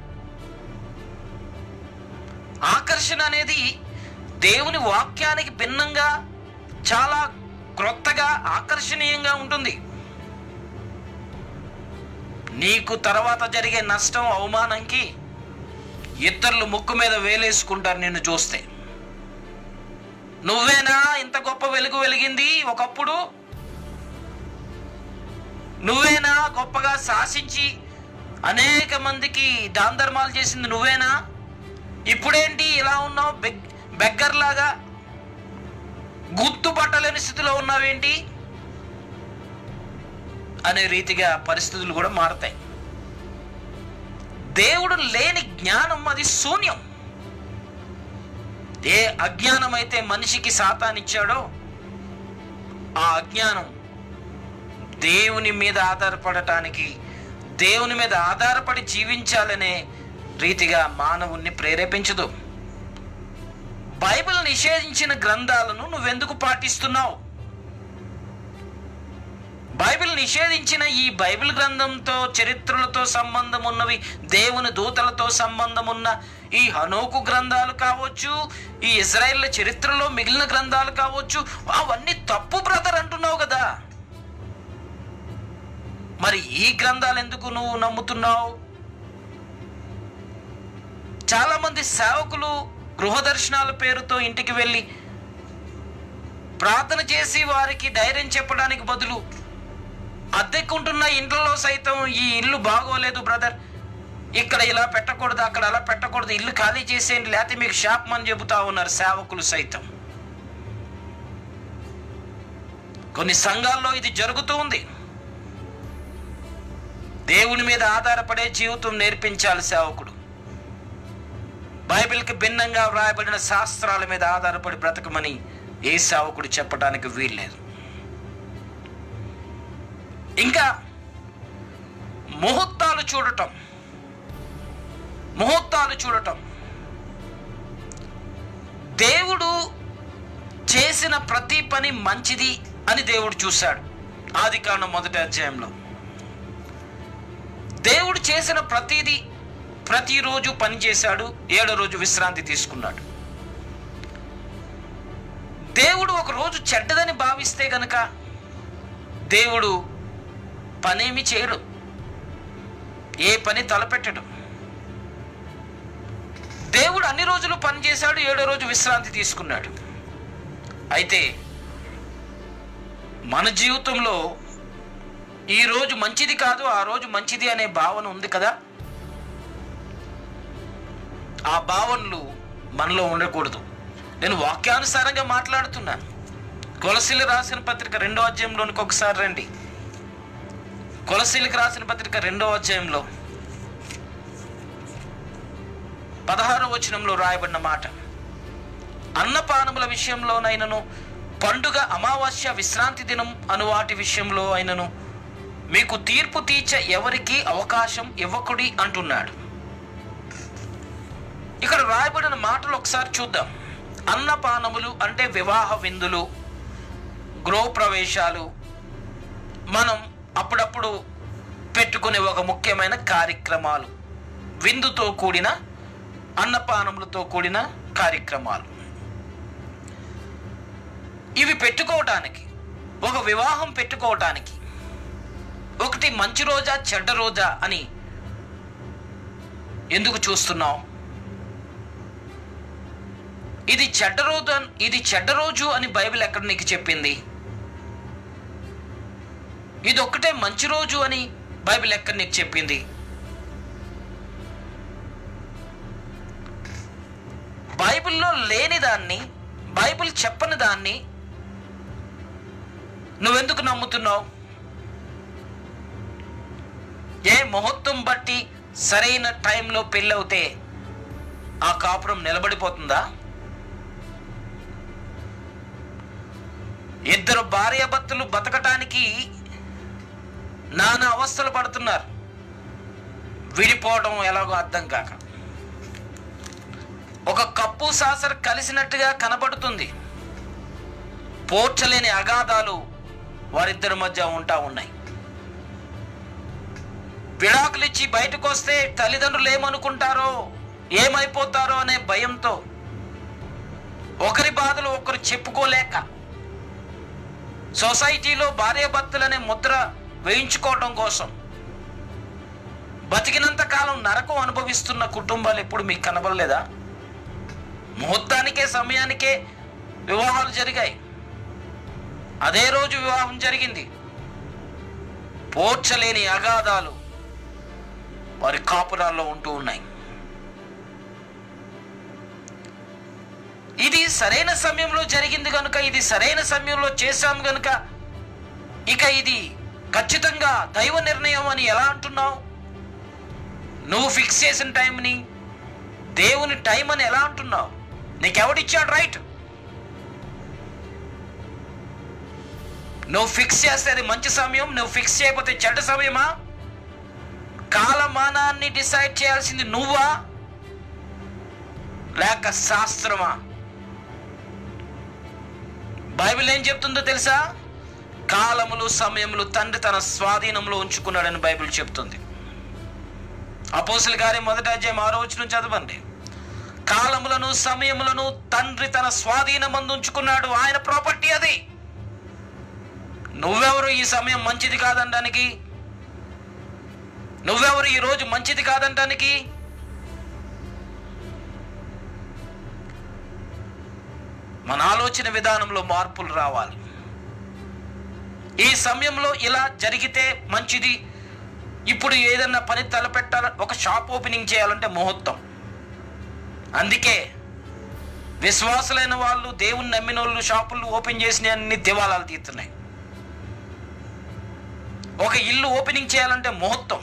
ఆకర్షణ అనేది దేవుని వాక్యానికి భిన్నంగా చాలా క్రొత్తగా ఆకర్షణీయంగా ఉంటుంది నీకు తర్వాత జరిగే నష్టం అవమానంకి ఇతరులు ముక్కు మీద వేలేసుకుంటారు నిన్ను చూస్తే నువ్వేనా ఇంత గొప్ప వెలుగు వెలిగింది ఒకప్పుడు నువ్వేనా గొప్పగా శాసించి అనేక మందికి దాన ధర్మాలు చేసింది నువ్వేనా ఇప్పుడేంటి ఇలా ఉన్నావు బెగ్ బెగ్గర్లాగా గుర్తుపట్టలేని స్థితిలో ఉన్నావేంటి అనే రీతిగా పరిస్థితులు కూడా మారతాయి దేవుడు లేని జ్ఞానం అది శూన్యం ఏ అజ్ఞానం అయితే మనిషికి సాతానిచ్చాడో ఆ అజ్ఞానం దేవుని మీద ఆధారపడటానికి దేవుని మీద ఆధారపడి జీవించాలనే రీతిగా మానవుణ్ణి ప్రేరేపించదు బైబిల్ నిషేధించిన గ్రంథాలను నువ్వెందుకు పాటిస్తున్నావు బైబిల్ నిషేధించిన ఈ బైబిల్ గ్రంథంతో చరిత్రలతో సంబంధం ఉన్నవి దేవుని దూతలతో సంబంధం ఉన్న ఈ హనోకు గ్రంథాలు కావచ్చు ఈ ఇజ్రాయిల్ చరిత్రలో మిగిలిన గ్రంథాలు కావచ్చు అవన్నీ తప్పు బ్రదర్ అంటున్నావు కదా మరి ఈ గ్రంథాలు ఎందుకు నువ్వు నమ్ముతున్నావు చాలా మంది సేవకులు గృహ దర్శనాల పేరుతో ఇంటికి వెళ్ళి ప్రార్థన చేసి వారికి ధైర్యం చెప్పడానికి బదులు అద్దెకుంటున్న ఇండ్లలో సైతం ఈ ఇల్లు బాగోలేదు బ్రదర్ ఇక్కడ ఇలా పెట్టకూడదు అక్కడ అలా పెట్టకూడదు ఇల్లు ఖాళీ చేసేయండి లేకపోతే మీకు శాపం అని చెబుతా ఉన్నారు సేవకులు సైతం కొన్ని సంఘాల్లో ఇది జరుగుతూ ఉంది దేవుని మీద ఆధారపడే జీవితం నేర్పించాలి సేవకుడు బైబిల్కి భిన్నంగా వ్రాయబడిన శాస్త్రాల మీద ఆధారపడి బ్రతకమని ఏ సేవకుడు చెప్పడానికి వీల్లేదు ఇంకా ముహూర్తాలు చూడటం ముహూర్తాలు చూడటం దేవుడు చేసిన ప్రతి పని మంచిది అని దేవుడు చూశాడు ఆది కాండం మొదటి అధ్యాయంలో దేవుడు చేసిన ప్రతిదీ ప్రతిరోజు పని చేశాడు ఏడో రోజు విశ్రాంతి తీసుకున్నాడు దేవుడు ఒక రోజు చెడ్డదని భావిస్తే గనక దేవుడు పనేమి చేయడు ఏ పని తలపెట్టడు దేవుడు అన్ని రోజులు పని చేశాడు ఏడో రోజు విశ్రాంతి తీసుకున్నాడు అయితే మన జీవితంలో ఈ రోజు మంచిది కాదు ఆ రోజు మంచిది అనే భావన ఉంది కదా ఆ భావనలు మనలో ఉండకూడదు నేను వాక్యానుసారంగా మాట్లాడుతున్నాను కొలసిలు రాసిన పత్రిక రెండో అధ్యాయంలోనికి ఒకసారి రండి కొలసీలకు రాసిన పత్రిక రెండో అధ్యాయంలో పదహారో వచనంలో రాయబడిన మాట అన్నపానముల విషయంలోనైనను పండుగ అమావాస్య విశ్రాంతి దినం అను వాటి విషయంలో అయినను మీకు తీర్పు తీర్చ ఎవరికి అవకాశం ఇవ్వకుడి అంటున్నాడు ఇక్కడ రాయబడిన మాటలు ఒకసారి చూద్దాం అన్నపానములు అంటే వివాహ విందులు గృహప్రవేశాలు మనం అప్పుడప్పుడు పెట్టుకునే ఒక ముఖ్యమైన కార్యక్రమాలు విందుతో కూడిన అన్నపానములతో కూడిన కార్యక్రమాలు ఇవి పెట్టుకోవటానికి ఒక వివాహం పెట్టుకోవటానికి ఒకటి మంచి రోజా చెడ్డ రోజా అని ఎందుకు చూస్తున్నావు ఇది చెడ్డ రోజు అన్- ఇది చెడ్డ రోజు అని బైబిల్ ఎక్కడ నీకు చెప్పింది ఇది ఒక్కటే మంచి రోజు అని బైబిల్ ఎక్కడ నీకు చెప్పింది బైబిల్లో లేని దాన్ని బైబిల్ చెప్పని దాన్ని నువ్వెందుకు నమ్ముతున్నావు ఏ ముహూర్తం బట్టి సరైన టైంలో పెళ్ళవుతే ఆ కాపురం నిలబడిపోతుందా ఇద్దరు భార్యాభర్తలు బతకటానికి నానా అవస్థలు పడుతున్నారు విడిపోవడం ఎలాగో అర్థం కాక ఒక కప్పు సాసర్ కలిసినట్టుగా కనబడుతుంది పోర్చలేని అగాధాలు వారిద్దరి మధ్య ఉంటా ఉన్నాయి విడాకులు ఇచ్చి బయటకు వస్తే తల్లిదండ్రులు ఏమనుకుంటారో ఏమైపోతారో అనే భయంతో ఒకరి బాధలు ఒకరు చెప్పుకోలేక సొసైటీలో భార్యాభర్తలనే ముద్ర వేయించుకోవడం కోసం బతికినంత కాలం నరకం అనుభవిస్తున్న కుటుంబాలు ఎప్పుడు మీకు కనబడలేదా ముహూర్తానికే సమయానికే వివాహాలు జరిగాయి అదే రోజు వివాహం జరిగింది పోడ్చలేని అగాధాలు వారి కాపురాల్లో ఉంటూ ఉన్నాయి ఇది సరైన సమయంలో జరిగింది కనుక ఇది సరైన సమయంలో చేశాం కనుక ఇక ఇది ఖచ్చితంగా దైవ నిర్ణయం అని ఎలా అంటున్నావు నువ్వు ఫిక్స్ చేసిన టైంని దేవుని టైం అని ఎలా అంటున్నావు నీకెవడిచ్చాడు రైట్ నువ్వు ఫిక్స్ చేస్తే అది మంచి సమయం నువ్వు ఫిక్స్ చేయకపోతే చెడ్డ సమయమా కాలమానాన్ని డిసైడ్ చేయాల్సింది నువ్వా లేక శాస్త్రమా బైబిల్ ఏం చెప్తుందో తెలుసా కాలములు సమయములు తండ్రి తన స్వాధీనంలో ఉంచుకున్నాడని బైబిల్ చెప్తుంది అపోసుల గారి మొదటి అధ్యాయం ఆరో వచ్చిన చదవండి కాలములను సమయములను తండ్రి తన స్వాధీనమందు ఉంచుకున్నాడు ఆయన ప్రాపర్టీ అది నువ్వెవరు ఈ సమయం మంచిది కాదనడానికి నువ్వెవరు ఈ రోజు మంచిది కాదనడానికి మన ఆలోచన విధానంలో మార్పులు రావాలి ఈ సమయంలో ఇలా జరిగితే మంచిది ఇప్పుడు ఏదన్నా పని తలపెట్టాల ఒక షాప్ ఓపెనింగ్ చేయాలంటే ముహూర్తం అందుకే విశ్వాసులైన వాళ్ళు దేవుని నమ్మిన వాళ్ళు షాపులు ఓపెన్ చేసిన అన్ని దివాలాలు తీస్తున్నాయి ఒక ఇల్లు ఓపెనింగ్ చేయాలంటే ముహూర్తం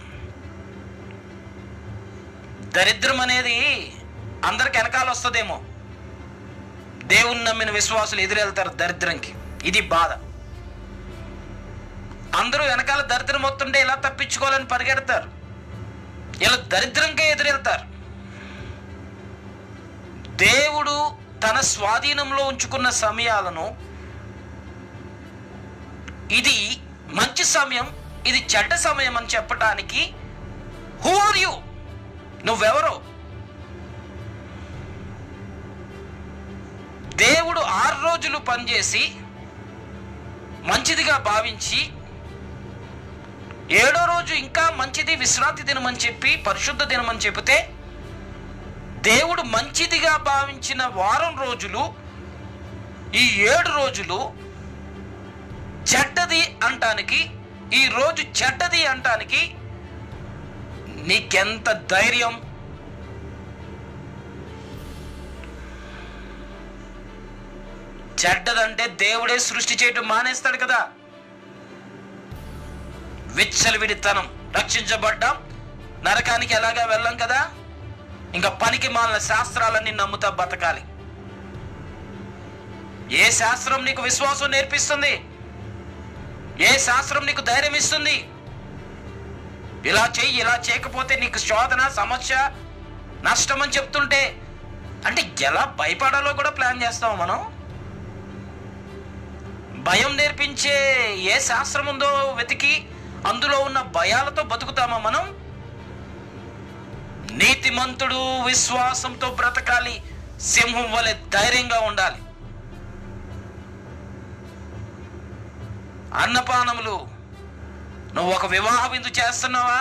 దరిద్రం అనేది అందరికి వెనకాల వస్తుందేమో దేవుని నమ్మిన విశ్వాసులు ఎదురెళ్తారు దరిద్రంకి ఇది బాధ అందరూ వెనకాల దరిద్రం వస్తుంటే ఇలా తప్పించుకోవాలని పరిగెడతారు ఇలా దరిద్రంగా ఎదురెళ్తారు దేవుడు తన స్వాధీనంలో ఉంచుకున్న సమయాలను ఇది మంచి సమయం ఇది చెడ్డ సమయం అని చెప్పటానికి హూ ఆర్ యు నువ్వెవరు దేవుడు ఆరు రోజులు పనిచేసి మంచిదిగా భావించి ఏడో రోజు ఇంకా మంచిది విశ్రాంతి దినమని చెప్పి పరిశుద్ధ దినమని చెబితే దేవుడు మంచిదిగా భావించిన వారం రోజులు ఈ ఏడు రోజులు చెడ్డది అంటానికి ఈ రోజు చెడ్డది అంటానికి నీకెంత ధైర్యం చెడ్డదంటే దేవుడే సృష్టి చేయటం మానేస్తాడు కదా విచ్చలవిడితనం రక్షించబడ్డాం నరకానికి ఎలాగా వెళ్ళాం కదా ఇంకా పనికి మాలిన శాస్త్రాలన్నీ నమ్ముతా బతకాలి ఏ శాస్త్రం నీకు విశ్వాసం నేర్పిస్తుంది ఏ శాస్త్రం నీకు ధైర్యం ఇస్తుంది ఇలా చెయ్యి ఇలా చేయకపోతే నీకు శోధన సమస్య నష్టం అని చెప్తుంటే అంటే ఎలా భయపడాలో కూడా ప్లాన్ చేస్తాం మనం భయం నేర్పించే ఏ శాస్త్రం ఉందో వెతికి అందులో ఉన్న భయాలతో బతుకుతామా మనం నీతిమంతుడు విశ్వాసంతో బ్రతకాలి సింహం వలె ధైర్యంగా ఉండాలి అన్నపానములు నువ్వు ఒక వివాహ విందు చేస్తున్నావా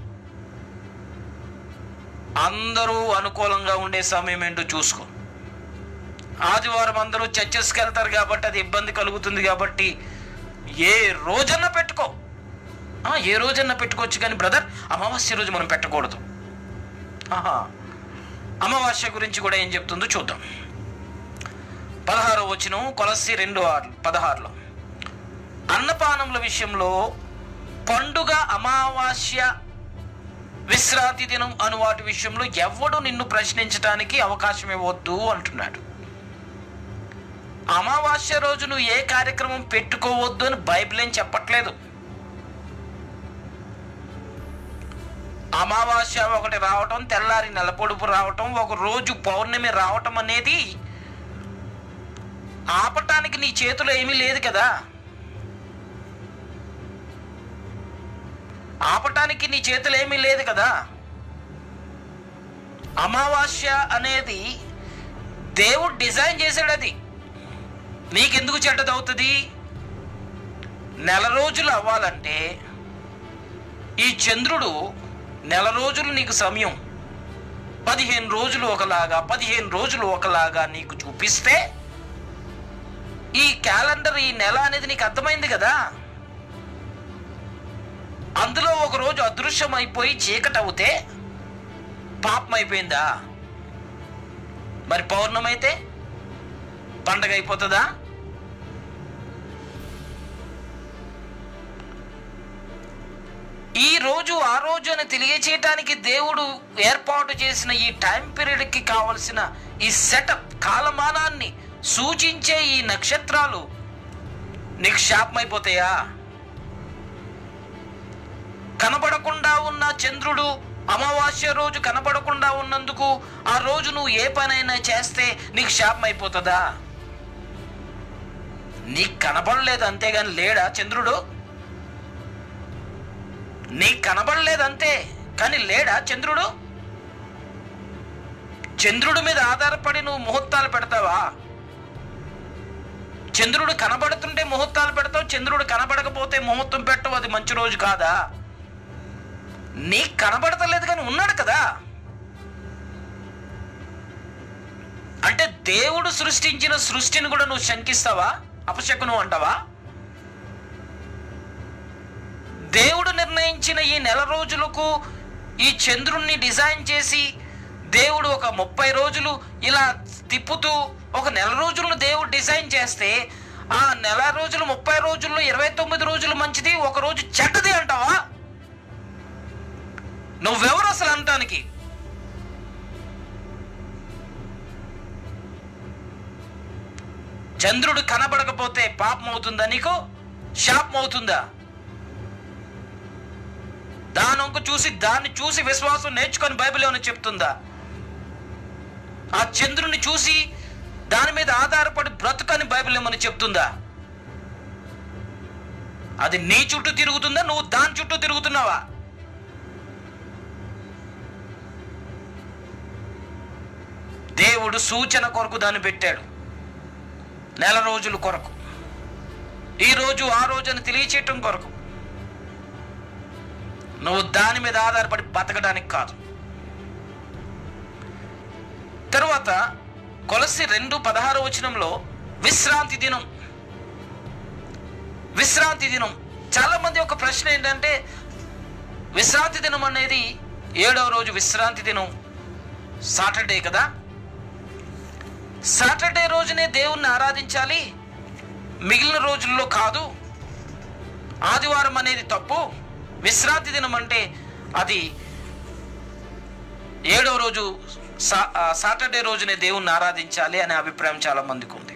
అందరూ అనుకూలంగా ఉండే సమయం ఏంటో చూసుకో ఆదివారం అందరూ చర్చెస్కి వెళ్తారు కాబట్టి అది ఇబ్బంది కలుగుతుంది కాబట్టి ఏ రోజన్నా పెట్టుకో ఆ, ఏ రోజన్నా పెట్టుకోవచ్చు కానీ బ్రదర్ అమావాస్య రోజు మనం పెట్టకూడదు ఆహా అమావాస్య గురించి కూడా ఏం చెప్తుందో చూద్దాం పదహారో వచ్చిన కొలసి రెండు ఆరు పదహారులో అన్నపానముల విషయంలో పండుగ అమావాస్య విశ్రాంతి దినం అను వాటి విషయంలో ఎవడు నిన్ను ప్రశ్నించడానికి అవకాశం ఇవ్వద్దు అంటున్నాడు అమావాస్య రోజు నువ్వు ఏ కార్యక్రమం పెట్టుకోవద్దు అని బైబిల్ ఏం చెప్పట్లేదు అమావాస్య ఒకటి రావటం తెల్లారి నెలపొడుపు రావటం ఒక రోజు పౌర్ణమి రావటం అనేది ఆపటానికి నీ చేతిలో ఏమీ లేదు కదా ఆపటానికి నీ చేతిలో ఏమీ లేదు కదా అమావాస్య అనేది దేవుడు డిజైన్ చేశాడు అది నీకెందుకు చెడ్డదవుతుంది నెల రోజులు అవ్వాలంటే ఈ చంద్రుడు నెల రోజులు నీకు సమయం పదిహేను రోజులు ఒకలాగా పదిహేను రోజులు ఒకలాగా నీకు చూపిస్తే ఈ క్యాలెండర్ ఈ నెల అనేది నీకు అర్థమైంది కదా అందులో ఒక రోజు అదృశ్యం అయిపోయి చీకటి అవుతే పాపం అయిపోయిందా మరి పౌర్ణమి అయితే పండగ అయిపోతుందా ఈ రోజు ఆ రోజు అని తెలియచేయటానికి దేవుడు ఏర్పాటు చేసిన ఈ టైం పీరియడ్కి కావలసిన ఈ సెటప్ కాలమానాన్ని సూచించే ఈ నక్షత్రాలు నీకు శాపం అయిపోతాయా కనబడకుండా ఉన్న చంద్రుడు అమావాస్య రోజు కనబడకుండా ఉన్నందుకు ఆ రోజు నువ్వు ఏ పనైనా చేస్తే నీకు శాపం అయిపోతుందా నీకు కనబడలేదు అంతేగాని లేడా చంద్రుడు నీకు కనబడలేదు అంతే కానీ లేడా చంద్రుడు చంద్రుడి మీద ఆధారపడి నువ్వు ముహూర్తాలు పెడతావా చంద్రుడు కనబడుతుంటే ముహూర్తాలు పెడతావు చంద్రుడు కనబడకపోతే ముహూర్తం పెట్టవు అది మంచి రోజు కాదా నీకు కనబడతలేదు కానీ ఉన్నాడు కదా అంటే దేవుడు సృష్టించిన సృష్టిని కూడా నువ్వు శంకిస్తావా అపశకును అంటావా దేవుడు నిర్ణయించిన ఈ నెల రోజులకు ఈ చంద్రుణ్ణి డిజైన్ చేసి దేవుడు ఒక ముప్పై రోజులు ఇలా తిప్పుతూ ఒక నెల రోజులను దేవుడు డిజైన్ చేస్తే ఆ నెల రోజులు ముప్పై రోజుల్లో ఇరవై తొమ్మిది రోజులు మంచిది ఒక రోజు చెడ్డది అంటావా నువ్వెవరు అసలు అనటానికి చంద్రుడు కనబడకపోతే పాపం అవుతుందా నీకు శాపం అవుతుందా దానొంక చూసి దాన్ని చూసి విశ్వాసం నేర్చుకొని బైబిల్ ఏమైనా చెప్తుందా ఆ చంద్రుని చూసి దాని మీద ఆధారపడి బ్రతుకని బైబిల్ ఏమైనా చెప్తుందా అది నీ చుట్టూ తిరుగుతుందా నువ్వు దాని చుట్టూ తిరుగుతున్నావా దేవుడు సూచన కొరకు దాన్ని పెట్టాడు నెల రోజుల కొరకు ఈ రోజు ఆ రోజు అని తెలియచేయటం కొరకు నువ్వు దాని మీద ఆధారపడి బతకడానికి కాదు తరువాత కొలసి రెండు పదహారు వచనంలో విశ్రాంతి దినం విశ్రాంతి దినం చాలా మంది ఒక ప్రశ్న ఏంటంటే విశ్రాంతి దినం అనేది ఏడవ రోజు విశ్రాంతి దినం సాటర్డే కదా సాటర్డే రోజునే దేవుణ్ణి ఆరాధించాలి మిగిలిన రోజుల్లో కాదు ఆదివారం అనేది తప్పు విశ్రాంతి దినం అంటే అది ఏడవ రోజు సా ఆ సాటర్డే రోజునే దేవుణ్ణి ఆరాధించాలి అనే అభిప్రాయం చాలా మందికి ఉంది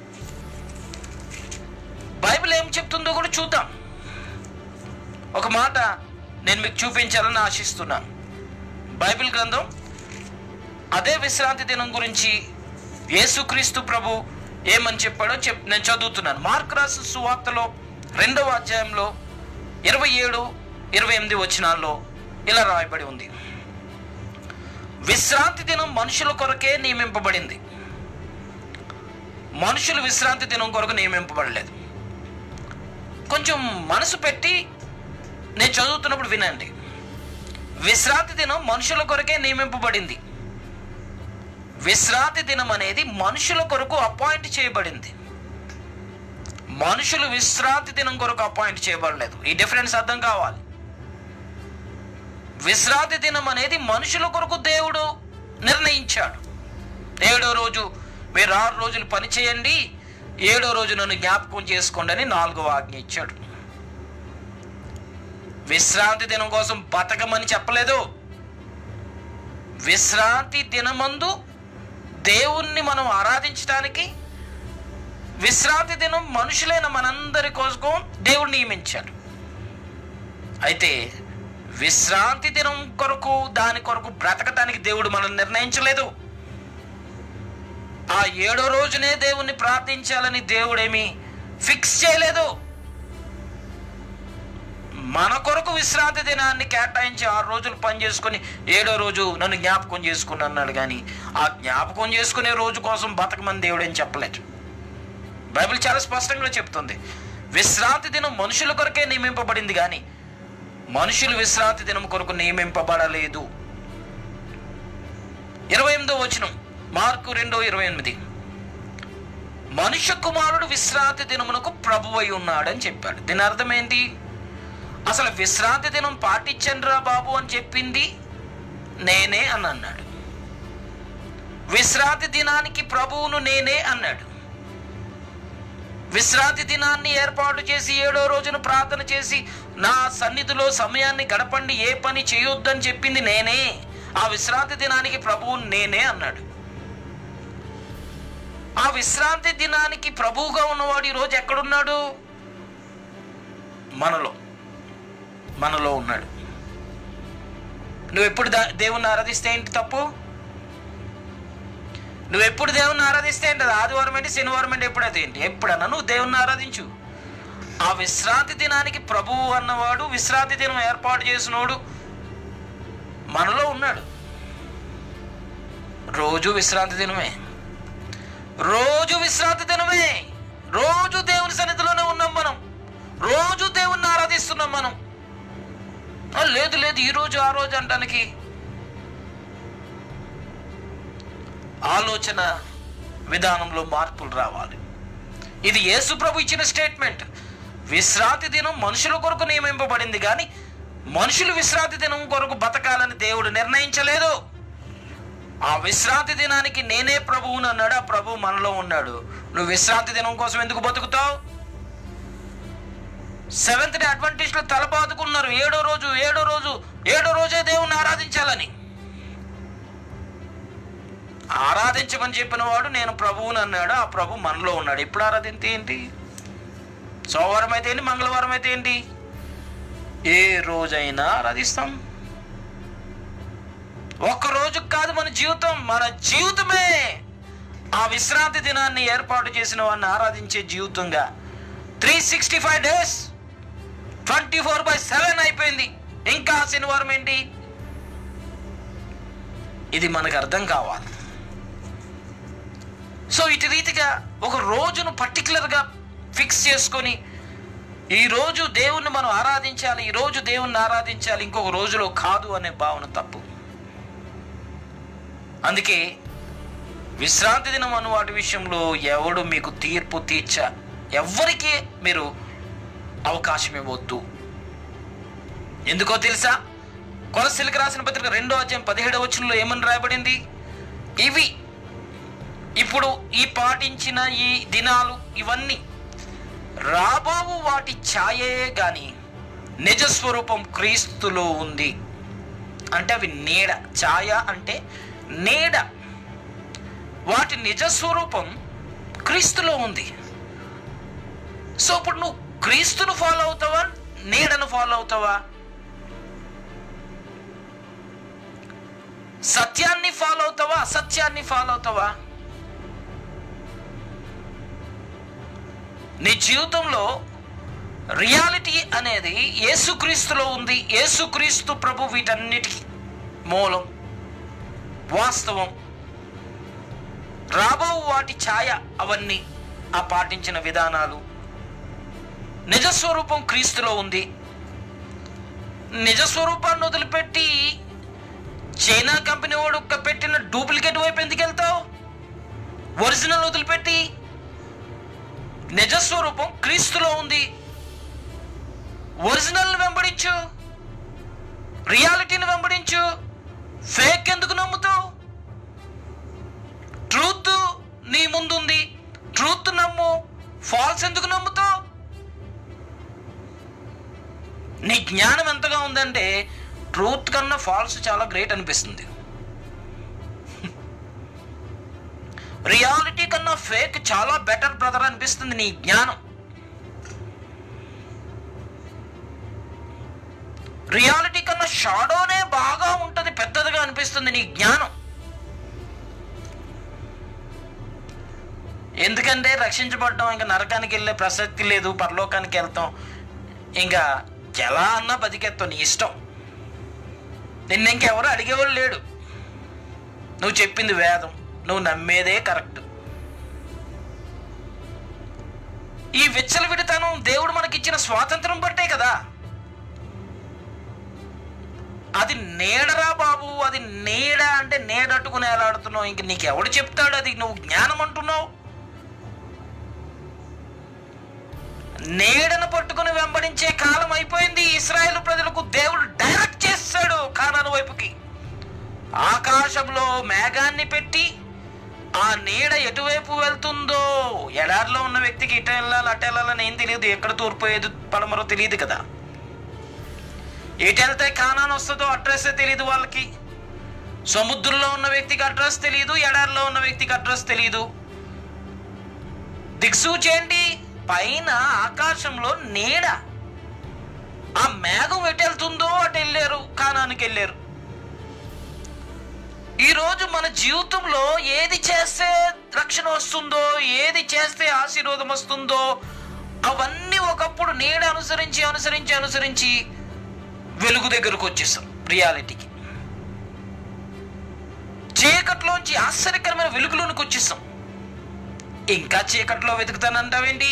బైబిల్ ఏం చెప్తుందో కూడా చూద్దాం ఒక మాట నేను మీకు చూపించాలని ఆశిస్తున్నాను బైబిల్ గ్రంథం అదే విశ్రాంతి దినం గురించి యేసుక్రీస్తు ప్రభు ఏమని చెప్పాడో చెప్ నేను చదువుతున్నాను మార్క్ రాసు సువార్తలో రెండవ అధ్యాయంలో ఇరవై ఏడు ఇరవై ఎనిమిది వచనాల్లో ఇలా రాయబడి ఉంది విశ్రాంతి దినం మనుషుల కొరకే నియమింపబడింది మనుషులు విశ్రాంతి దినం కొరకు నియమింపబడలేదు కొంచెం మనసు పెట్టి నేను చదువుతున్నప్పుడు వినండి విశ్రాంతి దినం మనుషుల కొరకే నియమింపబడింది విశ్రాంతి దినం అనేది మనుషుల కొరకు అపాయింట్ చేయబడింది మనుషులు విశ్రాంతి దినం కొరకు అపాయింట్ చేయబడలేదు ఈ డిఫరెన్స్ అర్థం కావాలి విశ్రాంతి దినం అనేది మనుషుల కొరకు దేవుడు నిర్ణయించాడు ఏడో రోజు మీరు ఆరు రోజులు పని చేయండి ఏడో రోజు నన్ను జ్ఞాపకం చేసుకోండి అని నాలుగో ఆజ్ఞ ఇచ్చాడు విశ్రాంతి దినం కోసం బతకమని చెప్పలేదు విశ్రాంతి దినమందు దేవుణ్ణి మనం ఆరాధించడానికి విశ్రాంతి దినం మనుషులైన మనందరి కోసం దేవుడు నియమించాడు అయితే విశ్రాంతి దినం కొరకు దాని కొరకు బ్రతకటానికి దేవుడు మనం నిర్ణయించలేదు ఆ ఏడో రోజునే దేవుణ్ణి ప్రార్థించాలని దేవుడేమి ఫిక్స్ చేయలేదు మన కొరకు విశ్రాంతి దినాన్ని కేటాయించి ఆరు రోజులు పని చేసుకొని ఏడో రోజు నన్ను జ్ఞాపకం చేసుకుని అన్నాడు కానీ ఆ జ్ఞాపకం చేసుకునే రోజు కోసం బతకమని దేవుడు ఏం చెప్పలేదు బైబిల్ చాలా స్పష్టంగా చెప్తుంది విశ్రాంతి దినం మనుషుల కొరకే నియమింపబడింది కానీ మనుషులు విశ్రాంతి దినం కొరకు నియమింపబడలేదు ఇరవై ఎనిమిదో వచనం మార్కు రెండో ఇరవై ఎనిమిది మనుష్య కుమారుడు విశ్రాంతి దినమునకు ప్రభువై ఉన్నాడని చెప్పాడు దీని అర్థం ఏంటి అసలు విశ్రాంతి దినం పాటించండిరా బాబు అని చెప్పింది నేనే అని అన్నాడు విశ్రాంతి దినానికి ప్రభువును నేనే అన్నాడు విశ్రాంతి దినాన్ని ఏర్పాటు చేసి ఏడో రోజున ప్రార్థన చేసి నా సన్నిధిలో సమయాన్ని గడపండి ఏ పని చేయొద్దని చెప్పింది నేనే ఆ విశ్రాంతి దినానికి ప్రభువు నేనే అన్నాడు ఆ విశ్రాంతి దినానికి ప్రభువుగా ఉన్నవాడు ఈరోజు ఎక్కడున్నాడు మనలో మనలో ఉన్నాడు నువ్వు ఎప్పుడు దా- దేవుణ్ణి ఆరాధిస్తే ఏంటి తప్పు నువ్వు ఎప్పుడు దేవుణ్ణి ఆరాధిస్తే ఏంటి అది ఆదివారం ఏంటి శనివారం ఏంటి ఎప్పుడైతే ఏంటి ఎప్పుడన్నా నువ్వు దేవుణ్ణి ఆరాధించు ఆ విశ్రాంతి దినానికి ప్రభువు అన్నవాడు విశ్రాంతి దినం ఏర్పాటు చేసినోడు మనలో ఉన్నాడు రోజు విశ్రాంతి దినమే రోజు విశ్రాంతి దినమే రోజు దేవుని సన్నిధిలోనే ఉన్నాం మనం రోజు దేవుణ్ణి ఆరాధిస్తున్నాం మనం ఆ, లేదు లేదు ఈ రోజు ఆ రోజు అంటానికి ఆలోచన విధానంలో మార్పులు రావాలి ఇది యేసు ప్రభు ఇచ్చిన స్టేట్మెంట్ విశ్రాంతి దినం మనుషుల కొరకు నియమింపబడింది కానీ మనుషులు విశ్రాంతి దినం కొరకు బతకాలని దేవుడు నిర్ణయించలేదు ఆ విశ్రాంతి దినానికి నేనే ప్రభువుని అన్నాడు ఆ ప్రభువు మనలో ఉన్నాడు నువ్వు విశ్రాంతి దినం కోసం ఎందుకు బతుకుతావు సెవెంత్ డే అడ్వంటేజ్లో తలబాదుకున్నారు ఏడో రోజు ఏడో రోజు ఏడో రోజే దేవుణ్ణి ఆరాధించాలని ఆరాధించమని చెప్పిన వాడు నేను ప్రభువుని అన్నాడు ఆ ప్రభు మనలో ఉన్నాడు ఎప్పుడు ఆరాధింతే ఏంటి సోమవారం అయితే ఏంటి మంగళవారం అయితే ఏంటి ఏ రోజైనా ఆరాధిస్తాం ఒక్క రోజు కాదు మన జీవితం మన జీవితమే ఆ విశ్రాంతి దినాన్ని ఏర్పాటు చేసిన వాడిని ఆరాధించే జీవితంగా three sixty five days twenty four by seven అయిపోయింది ఇంకా శనివారం ఏంటి ఇది మనకు అర్థం కావాలి సో ఇటు రీతిగా ఒక రోజును పర్టికులర్గా ఫిక్స్ చేసుకొని ఈ రోజు దేవుణ్ణి మనం ఆరాధించాలి ఈ రోజు దేవుణ్ణి ఆరాధించాలి ఇంకొక రోజులో కాదు అనే భావన తప్పు అందుకే విశ్రాంతి దినం అన్న వాటి విషయంలో ఎవడు మీకు తీర్పు తీర్చ ఎవ్వరికీ మీరు అవకాశం ఇవ్వద్దు ఎందుకో తెలుసా కొలసిలికి రాసిన పత్రిక రెండో అధ్యాయం పదిహేడవ వచనంలో ఏమని రాయబడింది ఇవి ఇప్పుడు ఈ పాటించిన ఈ దినాలు ఇవన్నీ రాబావు వాటి ఛాయే గాని నిజస్వరూపం క్రీస్తులో ఉంది అంటే అవి నీడ ఛాయ అంటే నీడ వాటి నిజస్వరూపం క్రీస్తులో ఉంది సో ఇప్పుడు నువ్వు క్రీస్తును ఫాలో అవుతావా నీడను ఫాలో అవుతావా సత్యాన్ని ఫాలో అవుతావా అసత్యాన్ని ఫాలో అవుతావా నీ జీవితంలో రియాలిటీ అనేది యేసుక్రీస్తులో ఉంది యేసుక్రీస్తు ప్రభు వీటన్నిటికీ మూలం వాస్తవం రాబో వాటి ఛాయ అవన్నీ ఆ పాటించిన విధానాలు నిజస్వరూపం క్రీస్తులో ఉంది నిజస్వరూపాన్ని వదిలిపెట్టి చైనా కంపెనీ వాడు ఒక్క పెట్టిన డూప్లికేట్ వైపు ఎందుకు వెళ్తావు ఒరిజినల్ వదిలిపెట్టి నిజస్వరూపం క్రీస్తులో ఉంది ఒరిజినల్ వెంబడించు రియాలిటీని వెంబడించు ఫేక్ ఎందుకు నమ్ముతావు ట్రూత్ నీ ముందుంది ట్రూత్ నమ్ము ఫాల్స్ ఎందుకు నమ్ముతావు నీ జ్ఞానం ఎంతగా ఉందంటే ట్రూత్ కన్నా ఫాల్స్ చాలా గ్రేట్ అనిపిస్తుంది రియాలిటీ కన్నా ఫేక్ చాలా బెటర్ బ్రదర్ అనిపిస్తుంది నీ జ్ఞానం రియాలిటీ కన్నా షాడోనే బాగా ఉంటుంది పెద్దదిగా అనిపిస్తుంది నీ జ్ఞానం ఎందుకంటే రక్షించబడడం ఇంకా నరకానికి వెళ్ళే ప్రసక్తి లేదు పరలోకానికి వెళ్తాం ఇంకా ఎలా అన్నా బతికేస్తావు నీ ఇష్టం నిన్న ఇంకెవరు అడిగేవాళ్ళు లేడు నువ్వు చెప్పింది వేదం నువ్వు నమ్మేదే కరెక్ట్ ఈ విచ్చలవిడితనం దేవుడు మనకిచ్చిన స్వాతంత్రం బట్టే కదా అది నీడరా బాబు అది నీడ అంటే నీడట్టుకుని ఎలాడుతున్నావు ఇంక నీకు ఎవడు చెప్తాడు అది నువ్వు జ్ఞానం అంటున్నావు నీడను పట్టుకుని వెంబడించే కాలం అయిపోయింది ఇస్రాయేల్ ప్రజలకు దేవుడు డైరెక్ట్ చేస్తాడు కానాను వైపుకి ఆకాశంలో మేఘాన్ని పెట్టి ఆ నీడ ఎటువైపు వెళ్తుందో ఎడారిలో ఉన్న వ్యక్తికి ఇటు వెళ్ళాలి అటు వెళ్ళాలని ఏం తెలియదు ఎక్కడ తూర్పు ఏది పడమరో తెలియదు కదా ఎటు వెళ్తే కానాను వస్తుందో అడ్రస్ తెలియదు వాళ్ళకి సముద్రంలో ఉన్న వ్యక్తికి అడ్రస్ తెలియదు ఎడారిలో ఉన్న వ్యక్తికి అడ్రస్ తెలియదు దిక్సూచేయండి పైన ఆకాశంలో నీడ ఆ మేఘం ఎటు వెళ్తుందో అటు వెళ్ళారు కానానికి వెళ్ళారు ఈరోజు మన జీవితంలో ఏది చేస్తే రక్షణ వస్తుందో ఏది చేస్తే ఆశీర్వాదం వస్తుందో అవన్నీ ఒకప్పుడు నీడ అనుసరించి అనుసరించి అనుసరించి వెలుగు దగ్గరకు వచ్చేస్తాం రియాలిటీకి చీకట్లోంచి ఆశ్చర్యకరమైన వెలుగులోనికి వచ్చేస్తాం ఇంకా చీకట్లో వెతుకుతానంటావేంటి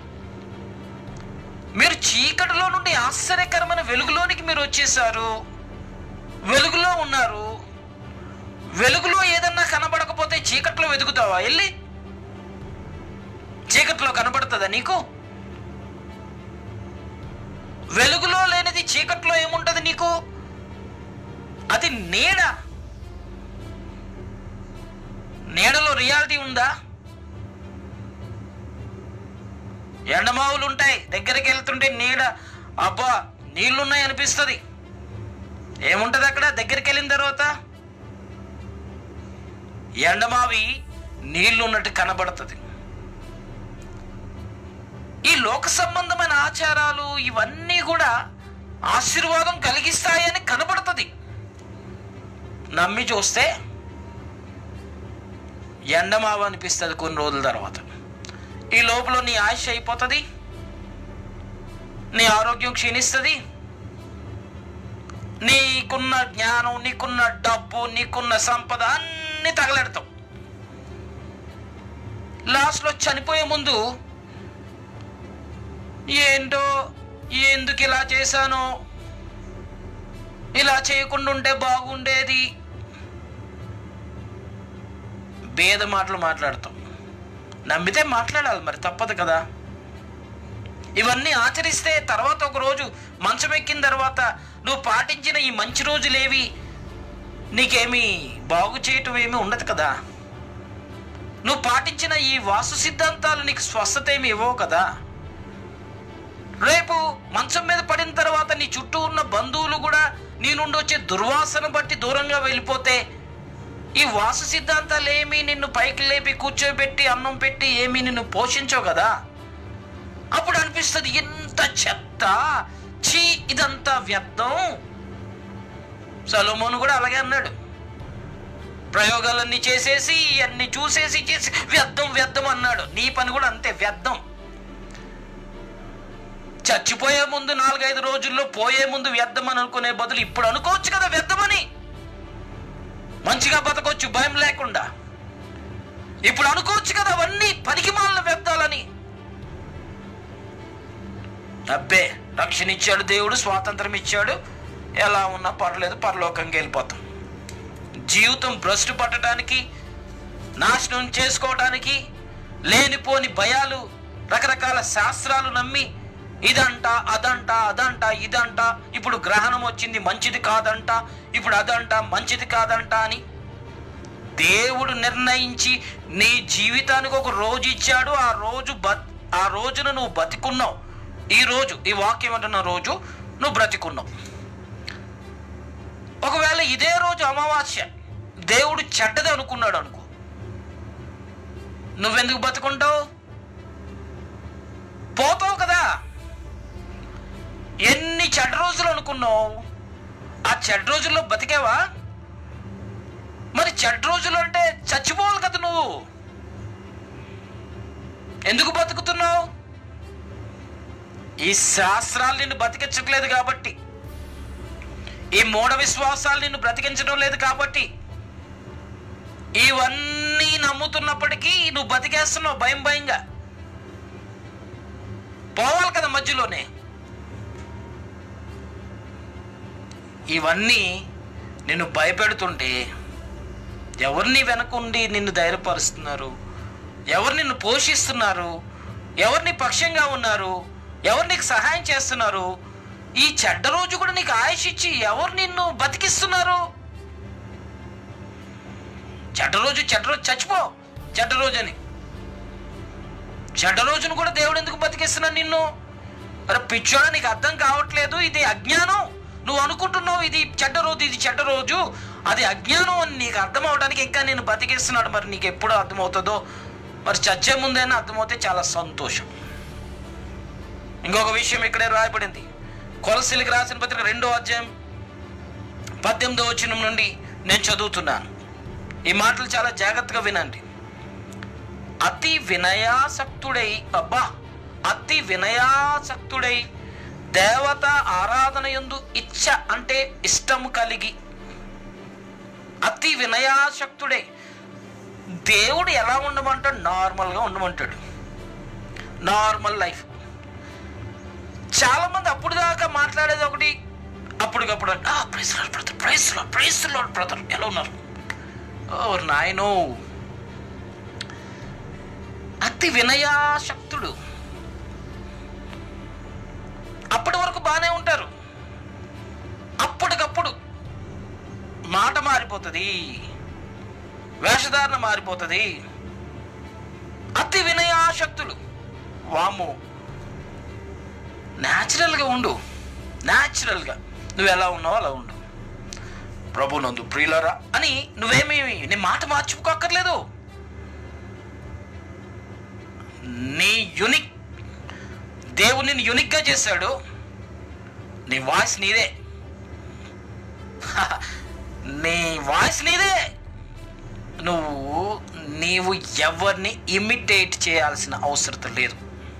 మీరు చీకటిలో నుండి ఆశ్చర్యకరమైన వెలుగులోనికి మీరు వచ్చేసారు వెలుగులో ఉన్నారు వెలుగులో ఏదన్నా కనబడకపోతే చీకట్లో వెతుకుతావా వెళ్ళి చీకట్లో కనబడుతుందా నీకు వెలుగులో లేనిది చీకట్లో ఏముంటది నీకు అది నీడ నీడలో రియాలిటీ ఉందా ఎండమావులు ఉంటాయి దగ్గరికి వెళ్తుంటే నీడ అబ్బా నీళ్లున్నాయి అనిపిస్తుంది ఏముంటది అక్కడ దగ్గరికి వెళ్ళిన తర్వాత ఎండమావి నీళ్లు ఉన్నట్టు కనబడుతుంది ఈ లోక సంబంధమైన ఆచారాలు ఇవన్నీ కూడా ఆశీర్వాదం కలిగిస్తాయని కనబడుతుంది నమ్మి చూస్తే ఎండమావ అనిపిస్తుంది కొన్ని రోజుల తర్వాత ఈ లోపల నీ ఆయుష్ అయిపోతుంది నీ ఆరోగ్యం క్షీణిస్తుంది నీకున్న జ్ఞానం నీకున్న డబ్బు నీకున్న సంపద అన్ని తగలెడతావు లాస్ట్లో చనిపోయే ముందు ఏంటో ఎందుకు ఇలా చేశానో ఇలా చేయకుండా ఉంటే బాగుండేది భేద మాటలు మాట్లాడతాం నమ్మితే మాట్లాడాలి మరి తప్పదు కదా ఇవన్నీ ఆచరిస్తే తర్వాత ఒక రోజు మంచం ఎక్కిన తర్వాత నువ్వు పాటించిన ఈ మంచి రోజులేవి నీకేమీ బాగు చేయటం ఏమీ ఉండదు కదా నువ్వు పాటించిన ఈ వాసు సిద్ధాంతాలు నీకు స్వస్థత ఏమి ఇవ్వవు కదా రేపు మంచం మీద పడిన తర్వాత నీ చుట్టూ ఉన్న బంధువులు కూడా నీ నుండి వచ్చే దుర్వాసన బట్టి దూరంగా వెళ్ళిపోతే ఈ వాసు సిద్ధాంతాలు ఏమి నిన్ను పైకి లేపి కూర్చోబెట్టి అన్నం పెట్టి ఏమీ నిన్ను పోషించవు కదా అప్పుడు అనిపిస్తుంది ఎంత చెత్త చీ ఇదంతా వ్యర్థం సలోమోను కూడా అలాగే అన్నాడు ప్రయోగాలన్నీ చేసేసి అన్ని చూసేసి చేసి వ్యర్థం వ్యర్థం అన్నాడు నీ పని కూడా అంతే వ్యర్థం చచ్చిపోయే ముందు నాలుగైదు రోజుల్లో పోయే ముందు వ్యర్థం అని అనుకునే బదులు ఇప్పుడు అనుకోవచ్చు కదా వ్యర్థమని మంచిగా బతకొచ్చు భయం లేకుండా ఇప్పుడు అనుకోవచ్చు కదా అవన్నీ పనికి మాలిన వ్యర్థాలని అబ్బే రక్షణ ఇచ్చాడు దేవుడు స్వాతంత్రం ఇచ్చాడు ఎలా ఉన్నా పర్లేదు పరలోకంకి వెళ్ళిపోతాం జీవితం భ్రష్టు పట్టడానికి నాశనం చేసుకోవడానికి లేనిపోని భయాలు రకరకాల శాస్త్రాలు నమ్మి ఇదంట అదంట అదంట ఇదంట ఇప్పుడు గ్రహణం వచ్చింది మంచిది కాదంట ఇప్పుడు అదంట మంచిది కాదంట అని దేవుడు నిర్ణయించి నీ జీవితానికి ఒక రోజు ఇచ్చాడు ఆ రోజు బత్ ఆ రోజున నువ్వు బతికున్నావు ఈ రోజు ఈ వాక్యం అంటున్న రోజు నువ్వు బ్రతికున్నావు ఒకవేళ ఇదే రోజు అమావాస్య దేవుడు చెడ్డది అనుకున్నాడు అనుకో నువ్వెందుకు బతుకుంటావు పోతావు కదా ఎన్ని చెడ్డ రోజులు అనుకున్నావు ఆ చెడ్డ రోజుల్లో బతికేవా మరి చెడ్డ రోజులు అంటే చచ్చిపోవాలి కదా నువ్వు ఎందుకు బతుకుతున్నావు ఈ శాస్త్రాలు నిన్ను బతికించట్లేదు కాబట్టి ఈ మూఢ విశ్వాసాలు నిన్ను బ్రతికించడం లేదు కాబట్టి ఇవన్నీ నమ్ముతున్నప్పటికీ నువ్వు బతికేస్తున్నావు భయం భయంగా పోవాలి కదా మధ్యలోనే ఇవన్నీ నిన్ను భయపెడుతుంటే ఎవరిని వెనకుండి నిన్ను ధైర్యపరుస్తున్నారు ఎవరు నిన్ను పోషిస్తున్నారు ఎవరు నీ పక్షంగా ఉన్నారు ఎవరు నీకు సహాయం చేస్తున్నారు ఈ చెడ్డ రోజు కూడా నీకు ఆయుష్ ఇచ్చి ఎవరు నిన్ను బతికిస్తున్నారు చెడ్డ రోజు చెడ్డ రోజు చచ్చిపో చెడ్డ రోజు అని చెడ్డ రోజును కూడా దేవుడు ఎందుకు బతికిస్తున్నాడు నిన్ను అరే పిచ్చోడా నీకు అర్థం కావట్లేదు ఇది అజ్ఞానం నువ్వు అనుకుంటున్నావు ఇది చెడ్డ రోజు ఇది చెడ్డ రోజు అది అజ్ఞానం అని నీకు అర్థం అవడానికి ఇంకా నేను బతికిస్తున్నాడు మరి నీకు ఎప్పుడు అర్థమవుతుందో మరి చచ్చే ముందైనా అర్థమవుతే చాలా సంతోషం ఇంకొక విషయం ఇక్కడే రాయబడింది కొలసిలికి రాసిన పత్రిక రెండో అధ్యాయం పద్దెనిమిదో వచనం నుండి నేను చదువుతున్నాను ఈ మాటలు చాలా జాగ్రత్తగా వినండి అతి వినయాసక్తుడై అబ్బా అతి వినయాసక్తుడై దేవత ఆరాధన యందు ఇచ్చ అంటే ఇష్టం కలిగి అతి వినయాసక్తుడై దేవుడు ఎలా ఉండమంటాడు నార్మల్గా ఉండమంటాడు నార్మల్ లైఫ్ చాలా మంది అప్పుడు దాకా మాట్లాడేది ఒకటి అప్పటికప్పుడు praise Lord brother praise Lord praise Lord brother ఎలా ఉన్నారు ఓ నాయనో అతి వినయాశక్తుడు అప్పటి వరకు బాగానే ఉంటారు అప్పటికప్పుడు మాట మారిపోతుంది వేషధారణ మారిపోతుంది అతి వినయాశక్తులు వాము న్యాచురల్గా ఉండు న్యాచురల్గా నువ్వు ఎలా ఉన్నావో అలా ఉండు ప్రభు నందు ప్రియులరా అని నువ్వేమి నీ మాట మార్చుకోక్కర్లేదు నీ యునిక్ దేవుడు నిన్ను యునిక్గా చేశాడు నీ వాయిస్ నీదే నీ వాయిస్ నీదే నువ్వు నీవు ఎవరిని ఇమిటేట్ చేయాల్సిన అవసరం లేదు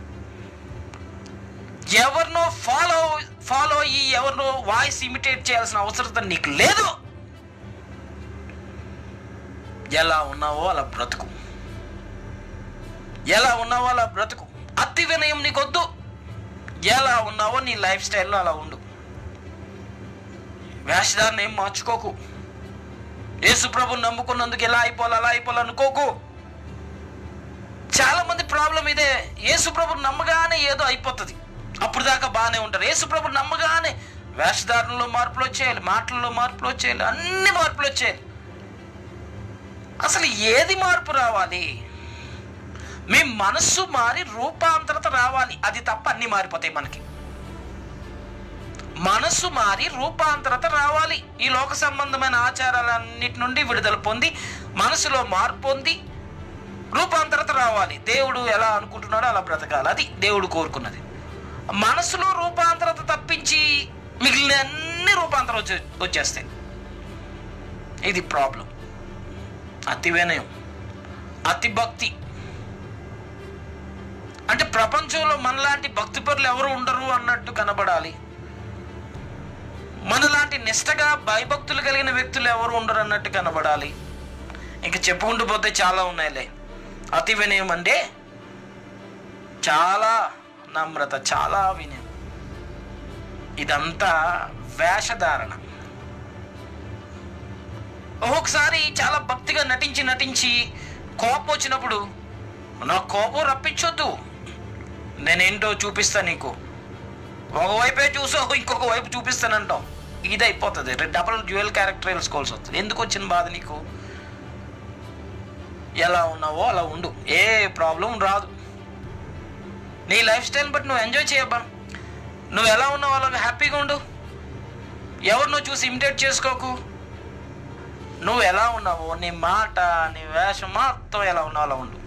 ఎవరినో ఫాలో ఫాలో అయ్యి ఎవరినో వాయిస్ ఇమిటేట్ చేయాల్సిన అవసరం నీకు లేదు ఎలా ఉన్నావో అలా బ్రతుకు ఎలా ఉన్నావో అలా బ్రతుకు అతి వినయం నీకొద్దు ఎలా ఉన్నావో నీ లైఫ్ స్టైల్లో అలా ఉండు వేషధారణ ఏం మార్చుకోకు యేసు ప్రభుని నమ్ముకున్నందుకు ఎలా అయిపోవాలి అలా అయిపోవాలి అనుకోకు చాలా మంది ప్రాబ్లం ఇదే యేసు ప్రభుని నమ్మగానే ఏదో అయిపోతుంది అప్పుడు దాకా బాగానే ఉంటారు యేసు ప్రభుని నమ్మగానే వేషధారణలో మార్పులు వచ్చేయాలి మాటల్లో మార్పులు వచ్చేయాలి అన్ని మార్పులు వచ్చేయాలి అసలు ఏది మార్పు రావాలి మీ మనస్సు మారి రూపాంతరత రావాలి అది తప్ప అన్ని మారిపోతాయి మనకి మనస్సు మారి రూపాంతరత రావాలి ఈ లోక సంబంధమైన ఆచారాలన్నిటి నుండి విడుదల పొంది మనసులో మార్పు పొంది రూపాంతరత రావాలి దేవుడు ఎలా అనుకుంటున్నాడో అలా బ్రతకాలి అది దేవుడు కోరుకున్నది మనసులో రూపాంతరత తప్పించి మిగిలిన అన్ని రూపాంతరం వచ్చే వచ్చేస్తాయి ఇది ప్రాబ్లం అతి వినయం అతి భక్తి అంటే ప్రపంచంలో మనలాంటి భక్తిపరులు ఎవరు ఉండరు అన్నట్టు కనబడాలి మనలాంటి నిష్టగా భయభక్తులు కలిగిన వ్యక్తులు ఎవరు ఉండరు అన్నట్టు కనబడాలి ఇంకా చెప్పుకుంటూ పోతే చాలా ఉన్నాయిలే అతి వినయం అంటే చాలా నమ్రత చాలా వినయం ఇదంతా వేషధారణ ఒక్కొక్కసారి చాలా భక్తిగా నటించి నటించి కోపం వచ్చినప్పుడు నా కోపం రప్పించొద్దు నేనేంటో చూపిస్తా నీకు ఒకవైపే చూసో ఇంకొక వైపు చూపిస్తానంటాం ఇది అయిపోతుంది డబల్ డ్యూయల్ క్యారెక్టర్ తెలుసుకోవాల్సి వస్తుంది ఎందుకు వచ్చిన బాధ నీకు ఎలా ఉన్నావో అలా ఉండు ఏ ప్రాబ్లం రాదు నీ లైఫ్ స్టైల్ బట్టి నువ్వు ఎంజాయ్ చేయబ్బా నువ్వు ఎలా ఉన్నావు అలా హ్యాపీగా ఉండు ఎవరినో చూసి ఇమిటేట్ చేసుకోకు నువ్వు ఎలా ఉన్నావో నీ మాట నీ వేషం మొత్తం ఎలా ఉన్నావు అలా ఉండు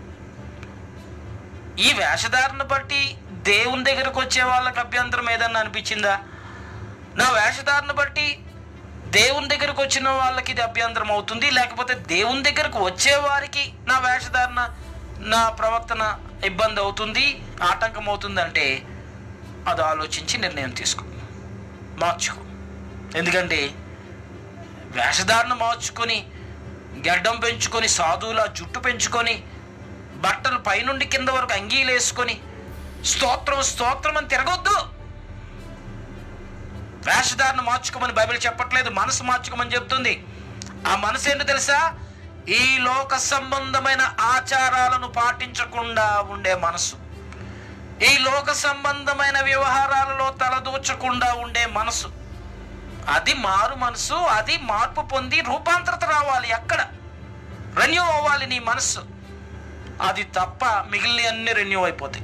ఈ వేషధారణ బట్టి దేవుని దగ్గరకు వచ్చే వాళ్ళకి అభ్యంతరం ఏదన్నా అనిపించిందా నా వేషధారణ బట్టి దేవుని దగ్గరకు వచ్చిన వాళ్ళకి ఇది అభ్యంతరం అవుతుంది లేకపోతే దేవుని దగ్గరకు వచ్చే వారికి నా వేషధారణ నా ప్రవర్తన ఇబ్బంది అవుతుంది ఆటంకం అవుతుంది అంటే అది ఆలోచించి నిర్ణయం తీసుకో మార్చుకో ఎందుకంటే వేషధారణ మార్చుకొని గడ్డం పెంచుకొని సాధువుల జుట్టు పెంచుకొని బట్టలు పైనుండి కింద వరకు అంగీలు వేసుకొని స్తోత్రం స్తోత్రం అని తిరగొద్దు వేషధారణ మార్చుకోమని బైబిల్ చెప్పట్లేదు మనసు మార్చుకోమని చెప్తుంది ఆ మనసు ఏంటో తెలుసా ఈ లోక సంబంధమైన ఆచారాలను పాటించకుండా ఉండే మనసు ఈ లోక సంబంధమైన వ్యవహారాలలో తలదూచకుండా ఉండే మనసు అది మారు మనసు అది మార్పు పొంది రూపాంతరత రావాలి అక్కడ రెన్యూ అవ్వాలి నీ మనసు అది తప్ప మిగిలిన అన్ని రెన్యూ అయిపోతాయి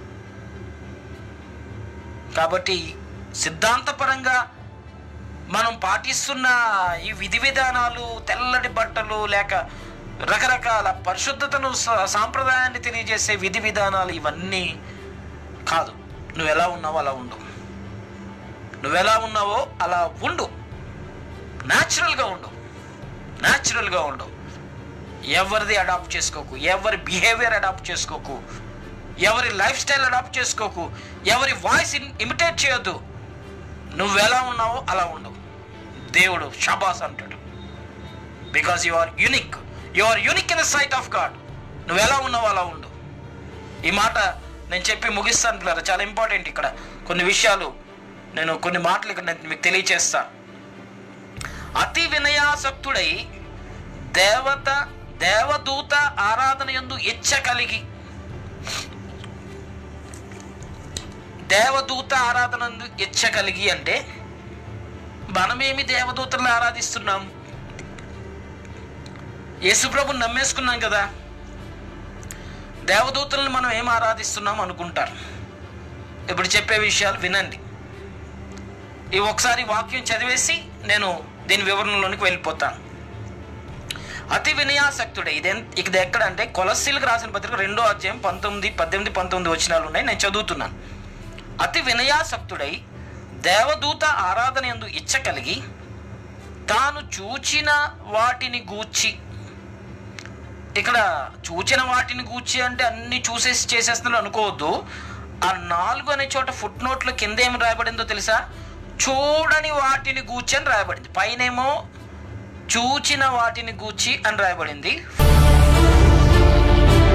కాబట్టి సిద్ధాంతపరంగా మనం పాటిస్తున్న ఈ విధి విధానాలు తెల్లటి బట్టలు లేక రకరకాల పరిశుద్ధతను సా- సాంప్రదాయాన్ని తెలియజేసే విధి విధానాలు ఇవన్నీ కాదు నువ్వు ఎలా ఉన్నావో అలా ఉండు నువ్వు ఎలా ఉన్నావో అలా ఉండు న్యాచురల్గా ఉండు న్యాచురల్గా ఉండు ఎవరిది అడాప్ట్ చేసుకోకు ఎవరి బిహేవియర్ అడాప్ట్ చేసుకోకు ఎవరి లైఫ్ స్టైల్ అడాప్ట్ చేసుకోకు ఎవరి వాయిస్ ఇమిటేట్ చేయొద్దు నువ్వు ఎలా ఉన్నావో అలా ఉండు దేవుడు షబాస్ అంటాడు because you are unique you are unique in the sight of God నువ్వు ఎలా ఉన్నావో అలా ఉండు ఈ మాట నేను చెప్పి ముగిస్తాను పిల్లలు చాలా ఇంపార్టెంట్ ఇక్కడ కొన్ని విషయాలు నేను కొన్ని మాటలు ఇక్కడ నేను మీకు తెలియచేస్తా అతి వినయాసక్తుడై దేవత దేవదూత ఆరాధన యందు ఇచ్చ కలిగి దేవదూత ఆరాధన యందు ఇచ్చ కలిగి అంటే మనమేమి దేవదూతలను ఆరాధిస్తున్నాం యేసుప్రభుని నమ్మేసుకున్నాం కదా దేవదూతలను మనం ఏం ఆరాధిస్తున్నాం అనుకుంటారు ఇప్పుడు చెప్పే విషయాలు వినండి ఈ ఒకసారి వాక్యం చదివేసి నేను దీని వివరణలోనికి వెళ్ళిపోతాను అతి వినయాసక్తుడే ఇది ఇది ఎక్కడంటే కొలస్సీలకు రాసిన పత్రిక రెండో అధ్యాయం పంతొమ్మిది పద్దెనిమిది పంతొమ్మిది వచనాలు ఉన్నాయి నేను చదువుతున్నాను అతి వినయాసక్తుడై దేవదూత ఆరాధన ఎందు ఇచ్చ కలిగి తాను చూచిన వాటిని గూర్చి ఇక్కడ చూచిన వాటిని గూర్చి అంటే అన్ని చూసేసి చేసేస్తున్నారు అనుకోవద్దు ఆ నాలుగు అనే చోట ఫుట్ నోట్లో కింద ఏమి రాయబడిందో తెలుసా చూడని వాటిని గూర్చి అని రాయబడింది పైనేమో చూచిన వాటిని గూర్చి అని రాయబడింది